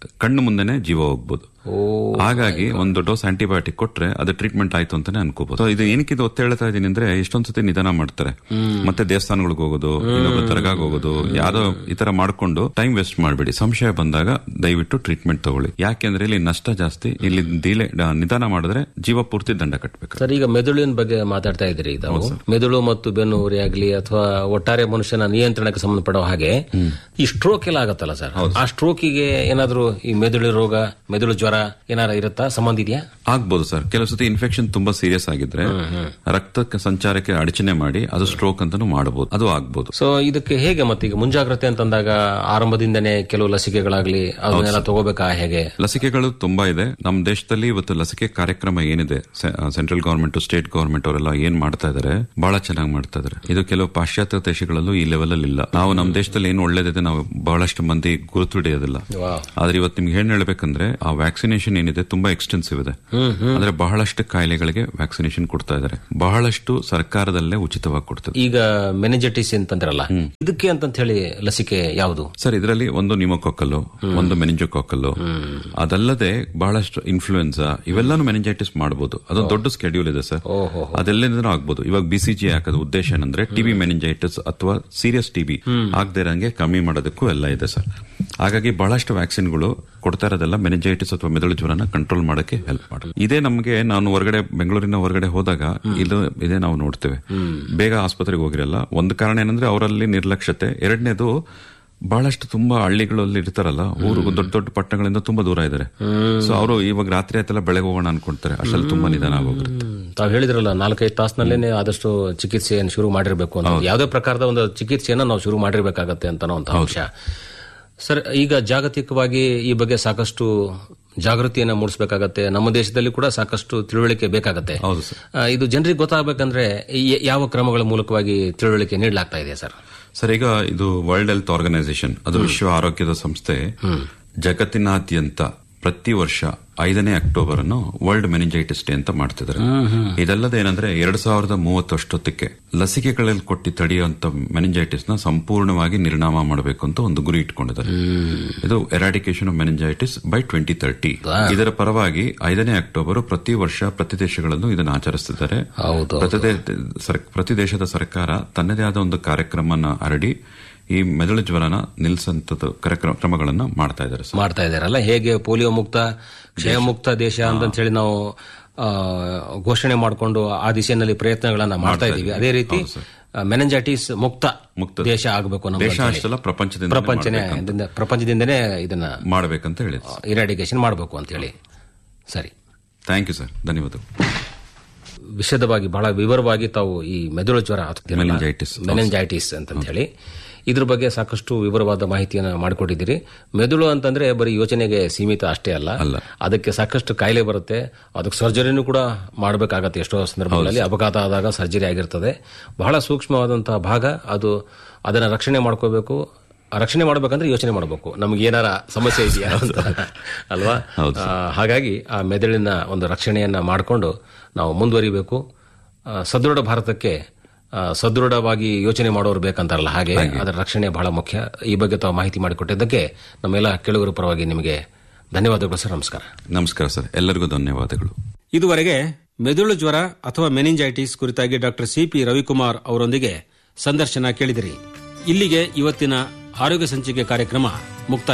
ಕಣ್ಣು ಮುಂದೆನೆ ಜೀವ ಹೋಗ್ಬೋದು ಹಾಗಾಗಿ ಒಂದು ಡೋಸ್ ಆಂಟಿಬಯೋಟಿಕ್ ಕೊಟ್ರೆ ಅದು ಟ್ರೀಟ್ಮೆಂಟ್ ಆಯ್ತು ಅಂತಾನೆ ಅನ್ಕೋಬಹುದು So, ಇದು ಏನಕ್ಕೆ ಇದು ಒತ್ತು ಹೇಳ್ತಾ ಇದೀನಿ ಅಂದ್ರೆ ಎಷ್ಟೊಂದ್ ಸತಿ ನಿಧಾನ ಮಾಡ್ತಾರೆ ಮತ್ತೆ ದೇವಸ್ಥಾನಗಳಿಗೆ ಹೋಗೋದು ಇನ್ನೊಬ್ರು ದರ್ಗಾಗ್ ಹೋಗೋದು ಯಾರೋ ಈ ತರ ಮಾಡ್ಕೊಂಡು ಟೈಮ್ ವೇಸ್ಟ್ ಮಾಡಬೇಡಿ ಸಂಶಯ ಬಂದಾಗ ದಯವಿಟ್ಟು ಟ್ರೀಟ್ಮೆಂಟ್ ತಗೊಳ್ಳಿ ಯಾಕೆಂದ್ರೆ ಇಲ್ಲಿ ನಷ್ಟ ಜಾಸ್ತಿ ಇಲ್ಲಿ ದಿಲೆ ನಿಧಾನ ಮಾಡಿದ್ರೆ ಜೀವ ಪೂರ್ತಿ ದಂಡ ಕಟ್ಟಬೇಕು ಸರ್ ಈಗ ಮೆದುಳಿನ ಬಗ್ಗೆ ಮಾತಾಡ್ತಾ ಇದ್ರಿ ತಾವು ಮೆದುಳು ಮತ್ತು ಬೆನ್ನು ಉರಿ ಆಗ್ಲಿ ಅಥವಾ ಒಟ್ಟಾರೆ ಮನುಷ್ಯನ ನಿಯಂತ್ರಣಕ್ಕೆ ಸಂಬಂಧಪಡೋ ಹಾಗೆ ಈ ಸ್ಟ್ರೋಕ್ ಎಲ್ಲ ಆಗತ್ತಲ್ಲ ಸರ್ ಆ ಸ್ಟ್ರೋಕಿಗೆ ಏನಾದ್ರೂ ಈ ಮೆದುಳು ರೋಗ ಮೆದುಳು ಜ್ವರ ಏನಾರ ಇರುತ್ತಾ ಸಂಬಂಧ ಇದೆಯಾ ಆಗ್ಬೋದು ಸರ್ ಕೆಲವು ಸತಿ ಇನ್ಫೆಕ್ಷನ್ ತುಂಬಾ ಸೀರಿಯಸ್ ಆಗಿದ್ರೆ ರಕ್ತ ಸಂಚಾರಕ್ಕೆ ಅಡಚಣೆ ಮಾಡಿ ಅದು ಸ್ಟ್ರೋಕ್ ಅಂತಾನು ಮಾಡಬಹುದು ಅದು ಆಗ್ಬೋದು ಸೊ ಇದಕ್ಕೆ ಹೇಗೆ ಮತ್ತೆ ಈಗ ಮುಂಜಾಗ್ರತೆ ಅಂತಂದಾಗ ಆರಂಭದಿಂದನೇ ಕೆಲವು ಲಸಿಕೆಗಳಾಗ್ಲಿ ಅದನ್ನೆಲ್ಲ ತಗೋಬೇಕಾ ಹೇಗೆ ಲಸಿಕೆಗಳು ತುಂಬಾ ಇದೆ ನಮ್ಮ ದೇಶದಲ್ಲಿ ಇವತ್ತು ಲಸಿಕೆ ಕಾರ್ಯಕ್ರಮ ಏನಿದೆ ಸೆಂಟ್ರಲ್ ಗವರ್ಮೆಂಟ್ ಸ್ಟೇಟ್ ಗವರ್ಮೆಂಟ್ ಅವರೆಲ್ಲ ಏನ್ ಮಾಡ್ತಾ ಇದಾರೆ ಬಹಳ ಚೆನ್ನಾಗಿ ಮಾಡ್ತಾ ಇದಾರೆ ಇದು ಕೆಲವು ಪಾಶ್ಚಾತ್ಯ ದೇಶಗಳಲ್ಲೂ ಈ ಲೆವೆಲ್ ಅಲ್ಲಿ ಇಲ್ಲ ನಾವು ನಮ್ಮ ದೇಶದಲ್ಲಿ ಏನು ಒಳ್ಳೇದಿದೆ ನಾವು ಬಹಳಷ್ಟು ಮಂದಿ ಗುರುತು ಹಿಡಿಯೋದಿಲ್ಲ ಆದ್ರೆ ಇವತ್ತು ನಿಮ್ಗೆ ಏನ್ ಹೇಳ್ಬೇಕಂದ್ರೆ ಆ ವ್ಯಾಕ್ಸಿನೇಷನ್ ಏನಿದೆ ತುಂಬಾ ಎಕ್ಸ್ಟೆನ್ಸಿವ್ ಇದೆ ಅಂದ್ರೆ ಬಹಳಷ್ಟು ಕಾಯಿಲೆಗಳಿಗೆ ವ್ಯಾಕ್ಸಿನೇಷನ್ ಕೊಡ್ತಾ ಇದಾರೆ ಬಹಳಷ್ಟು ಸರ್ಕಾರದಲ್ಲೇ ಉಚಿತವಾಗಿ ಕೊಡ್ತದೆ ಈಗ ಮೆನಿಜಟಿಸ್ ಅಂತಂದ್ರಲ್ಲ ಇದಕ್ಕೆ ಅಂತ ಹೇಳಿ ಲಸಿಕೆ ಯಾವುದು ಸರ್ ಇದರಲ್ಲಿ ಒಂದು ನಿಮೋಕೊಕ್ಕಲ್ಲು ಒಂದು ಮೆನಿಂಜೋಕೊಕ್ಕಲ್ಲು ಅದಲ್ಲದೆ ಬಹಳಷ್ಟು ಇನ್ಫ್ಲೂಯೆನ್ಸಾ ಇವೆಲ್ಲಾನು ಮೆನಿಂಜೈಟಿಸ್ ಮಾಡಬಹುದು ಅದೊಂದು ದೊಡ್ಡ ಸ್ಕೆಡ್ಯೂಲ್ ಇದೆ ಸರ್ ಅದೆಲ್ಲಿಂದನೂ ಆಗ್ಬೋದು ಇವಾಗ ಬಿಸಿಜಿ ಹಾಕೋದು ಉದ್ದೇಶ ಏನಂದ್ರೆ ಟಿಬಿ ಮೆನಿಂಜೈಟಿಸ್ ಅಥವಾ ಸೀರಿಯಸ್ ಟಿಬಿ ಆಗದೆ ಇರಂಗೆ ಕಮ್ಮಿ ಮಾಡೋದಕ್ಕೂ ಎಲ್ಲ ಇದೆ ಸರ್ ಹಾಗಾಗಿ ಬಹಳಷ್ಟು ವ್ಯಾಕ್ಸಿನ್ಗಳು ಕೊಡ್ತಾ ಇರೋದೆಲ್ಲ ಮೆನಿಂಜೈಟಿಸ್ ಅಥವಾ ಮೆದುಳು ಜ್ವರನ ಕಂಟ್ರೋಲ್ ಮಾಡಕ್ಕೆ ಹೆಲ್ಪ್ ಮಾಡುತ್ತೆ ಇದೇ ನಮಗೆ ನಾನು ಹೊರಗಡೆ ಬೆಂಗಳೂರಿನ ಹೊರಗಡೆ ಹೋದಾಗ ಇದು ಇದೇ ನಾವು ನೋಡ್ತೇವೆ ಬೇಗ ಆಸ್ಪತ್ರೆಗೆ ಹೋಗಿರಲ್ಲ ಒಂದು ಕಾರಣ ಏನಂದ್ರೆ ಅವರಲ್ಲಿ ನಿರ್ಲಕ್ಷ್ಯತೆ ಎರಡನೇದು ಬಹಳಷ್ಟು ತುಂಬಾ ಹಳ್ಳಿಗಳಲ್ಲಿ ಇರ್ತಾರಲ್ಲ ಊರು ದೊಡ್ಡ ದೊಡ್ಡ ಪಟ್ಟಣಗಳಿಂದ ತುಂಬಾ ದೂರ ಇದ್ದಾರೆ ಸೊ ಅವರು ಇವಾಗ ರಾತ್ರಿ ಆಯ್ತಲ್ಲ ಬೆಳಗ್ಗೆ ಹೋಗೋಣ ಅನ್ಕೊಂತಾರೆ ಅಷ್ಟಲ್ಲಿ ತುಂಬಾ ನಿಧಾನ ಆಗೋಗಿರುತ್ತೆ ತಾವು ಹೇಳಿದ್ರಲ್ಲ ನಾಲ್ಕೈದು ತಾಸಿನಲ್ಲೇನೆ ಆದಷ್ಟು ಚಿಕಿತ್ಸೆಯನ್ನು ಶುರು ಮಾಡಿರಬೇಕು ಅಂತ ಯಾವುದೇ ಪ್ರಕಾರದ ಒಂದು ಚಿಕಿತ್ಸೆಯನ್ನು ನಾವು ಶುರು ಮಾಡಿರ್ಬೇಕಾಗತ್ತೆ ಅಂತ ಒಂದು ಅಂಶ ಸರ್ ಈಗ ಜಾಗತಿಕವಾಗಿ ಈ ಬಗ್ಗೆ ಸಾಕಷ್ಟು ಜಾಗೃತಿಯನ್ನ ಮೂಡಿಸಬೇಕಾಗತ್ತೆ ನಮ್ಮ ದೇಶದಲ್ಲಿ ಕೂಡ ಸಾಕಷ್ಟು ತಿಳುವಳಿಕೆ ಬೇಕಾಗತ್ತೆ ಆ, ಇದು ಜನರಿಗೆ ಗೊತ್ತಾಗಬೇಕಂದ್ರೆ ಈ- ಯಾವ ಕ್ರಮಗಳ ಮೂಲಕವಾಗಿ ತಿಳುವಳಿಕೆ ನೀಡಲಾಗ್ತಾ ಇದೆ ಸರ್ ಸರ್ ಈಗ ಇದು ವರ್ಲ್ಡ್ ಹೆಲ್ತ್ ಆರ್ಗನೈಸೇಷನ್ ಅದು ವಿಶ್ವ ಆರೋಗ್ಯದ ಸಂಸ್ಥೆ ಜಗತ್ತಿನಾದ್ಯಂತ ಪ್ರತಿ ವರ್ಷ ಐದನೇ ಅಕ್ಟೋಬರ್ ಅನ್ನು ವರ್ಲ್ಡ್ ಮೆನಿಂಜೈಟಿಸ್ ಡೇ ಅಂತ ಮಾಡ್ತಿದ್ದಾರೆ ಇದಲ್ಲದೆ ಏನಂದ್ರೆ ಎರಡ್ ಸಾವಿರದ ಮೂವತ್ತಷ್ಟೊತ್ತಕ್ಕೆ ಲಸಿಕೆಗಳಲ್ಲಿ ಕೊಟ್ಟಿ ತಡೆಯುವಂತ ಮೆನಿಂಜೈಟಿಸ್ ನ ಸಂಪೂರ್ಣವಾಗಿ ನಿರ್ನಾಮ ಮಾಡಬೇಕು ಅಂತ ಒಂದು ಗುರಿ ಇಟ್ಕೊಂಡಿದ್ದಾರೆ ಇದು eradication of meningitis by twenty thirty ಇದರ ಪರವಾಗಿ ಐದನೇ ಅಕ್ಟೋಬರ್ ಪ್ರತಿ ವರ್ಷ ಪ್ರತಿ ದೇಶಗಳಲ್ಲೂ ಇದನ್ನು ಆಚರಿಸುತ್ತಿದ್ದಾರೆ ಪ್ರತಿ ದೇ- ಸರ್- ಪ್ರತಿ ದೇಶದ ಸರ್ಕಾರ ತನ್ನದೇ ಆದ ಒಂದು ಕಾರ್ಯಕ್ರಮನ ಹರಡಿ ಈ ಮೆದುಳು ಜ್ವರನ ನಿಲ್ಲಿಸಂತದ್ದು ಕಾರ್ಯಕ್ರಮ- ಕ್ರಮಗಳನ್ನ ಮಾಡ್ತಾ ಇದ್ದಾರೆ ಸರ್. ಮಾಡ್ತಾ ಇದಾರಲ್ಲ ಹೇಗೆ ಪೋಲಿಯೋ ಮುಕ್ತ ಕ್ಷಯ ಮುಕ್ತ ದೇಶ ಅಂತ ಹೇಳಿ ನಾವು ಆ, ಘೋಷಣೆ ಮಾಡಿಕೊಂಡು ಆ ದಿಶೆಯಲ್ಲಿ ಪ್ರಯತ್ನಗಳನ್ನ ಮಾಡ್ತಾ ಇದೀವಿ ಅದೇ ರೀತಿ ಮೆನಂಜೈಟಿಸ್ ಮುಕ್ತ ದೇಶ ಆಗಬೇಕು ನಮ್ಮ ದೇಶ ಅಷ್ಟೆಲ್ಲ ಪ್ರಪಂಚದಿಂದ ಪ್ರಪಂಚನೇ ಇದನ್ನ- ಪ್ರಪಂಚದಿಂದನೇ ಇದನ್ನ ಮಾಡಬೇಕಂತ ಹೇಳಿದ್ರು ಇರಾಡಿಕೇಶನ್ ಮಾಡಬೇಕು ಅಂತ ಹೇಳಿ ಸರಿ ಥ್ಯಾಂಕ್ ಯು ಸರ್ ಧನ್ಯವಾದಗಳು ವಿಶದವಾಗಿ ಬಹಳ ವಿವರವಾಗಿ ತಾವು ಈ ಮೆದುಳು ಜ್ವರ Meningitis. ಮೆನೆಂಜೈಟಿಸ್ ಅಂತ ಹೇಳಿ ಇದ್ರ ಬಗ್ಗೆ ಸಾಕಷ್ಟು ವಿವರವಾದ ಮಾಹಿತಿಯನ್ನು ಮಾಡಿಕೊಟ್ಟಿದ್ದೀರಿ ಮೆದುಳು ಅಂತಂದ್ರೆ ಬರೀ ಯೋಚನೆಗೆ ಸೀಮಿತ ಅಷ್ಟೇ ಅಲ್ಲ ಅದಕ್ಕೆ ಸಾಕಷ್ಟು ಕಾಯಿಲೆ ಬರುತ್ತೆ ಅದಕ್ಕೆ ಸರ್ಜರಿನೂ ಕೂಡ ಮಾಡಬೇಕಾಗತ್ತೆ ಎಷ್ಟೋ ಸಂದರ್ಭಗಳಲ್ಲಿ ಅಪಘಾತ ಆದಾಗ ಸರ್ಜರಿ ಆಗಿರ್ತದೆ ಬಹಳ ಸೂಕ್ಷ್ಮವಾದಂತಹ ಭಾಗ ಅದು ಅದನ್ನ ರಕ್ಷಣೆ ಮಾಡ್ಕೋಬೇಕು ಆ ರಕ್ಷಣೆ ಮಾಡ್ಬೇಕಂದ್ರೆ ಯೋಚನೆ ಮಾಡಬೇಕು ನಮ್ಗೆ ಏನಾರ ಸಮಸ್ಯೆ ಇದೆಯಾ ಅಂತ ಅಲ್ವಾ ಆ, ಹಾಗಾಗಿ ಆ ಮೆದುಳಿನ ಒಂದು ರಕ್ಷಣೆಯನ್ನ ಮಾಡಿಕೊಂಡು ನಾವು ಮುಂದುವರಿಬೇಕು ಆ, ಸದೃಢ ಭಾರತಕ್ಕೆ ಆ, ಸದೃಢವಾಗಿ ಯೋಚನೆ ಮಾಡೋರು ಬೇಕಂತಾರಲ್ಲ ಹಾಗೆ ಅದರ ರಕ್ಷಣೆ ಬಹಳ ಮುಖ್ಯ ಈ ಬಗ್ಗೆ ತಾವು ಮಾಹಿತಿ ಮಾಡಿಕೊಟ್ಟಿದ್ದಕ್ಕೆ ನಮ್ಮೆಲ್ಲ ಕೆಳಗರ ಪರವಾಗಿ ನಿಮಗೆ ಧನ್ಯವಾದಗಳು ಸರ್ ನಮಸ್ಕಾರ ನಮಸ್ಕಾರ ಸರ್ ಎಲ್ಲರಿಗೂ ಧನ್ಯವಾದಗಳು ಇದುವರೆಗೆ ಮೆದುಳು ಜ್ವರ ಅಥವಾ ಮೆನಿಂಜೈಟಿಸ್ ಕುರಿತಾಗಿ ಡಾಕ್ಟರ್ ಸಿಪಿ ರವಿಕುಮಾರ್ ಅವರೊಂದಿಗೆ ಸಂದರ್ಶನ ಕೇಳಿದಿರಿ ಇಲ್ಲಿಗೆ ಇವತ್ತಿನ ಆರೋಗ್ಯ ಸಂಚಿಕೆ ಕಾರ್ಯಕ್ರಮ ಮುಕ್ತಾಯ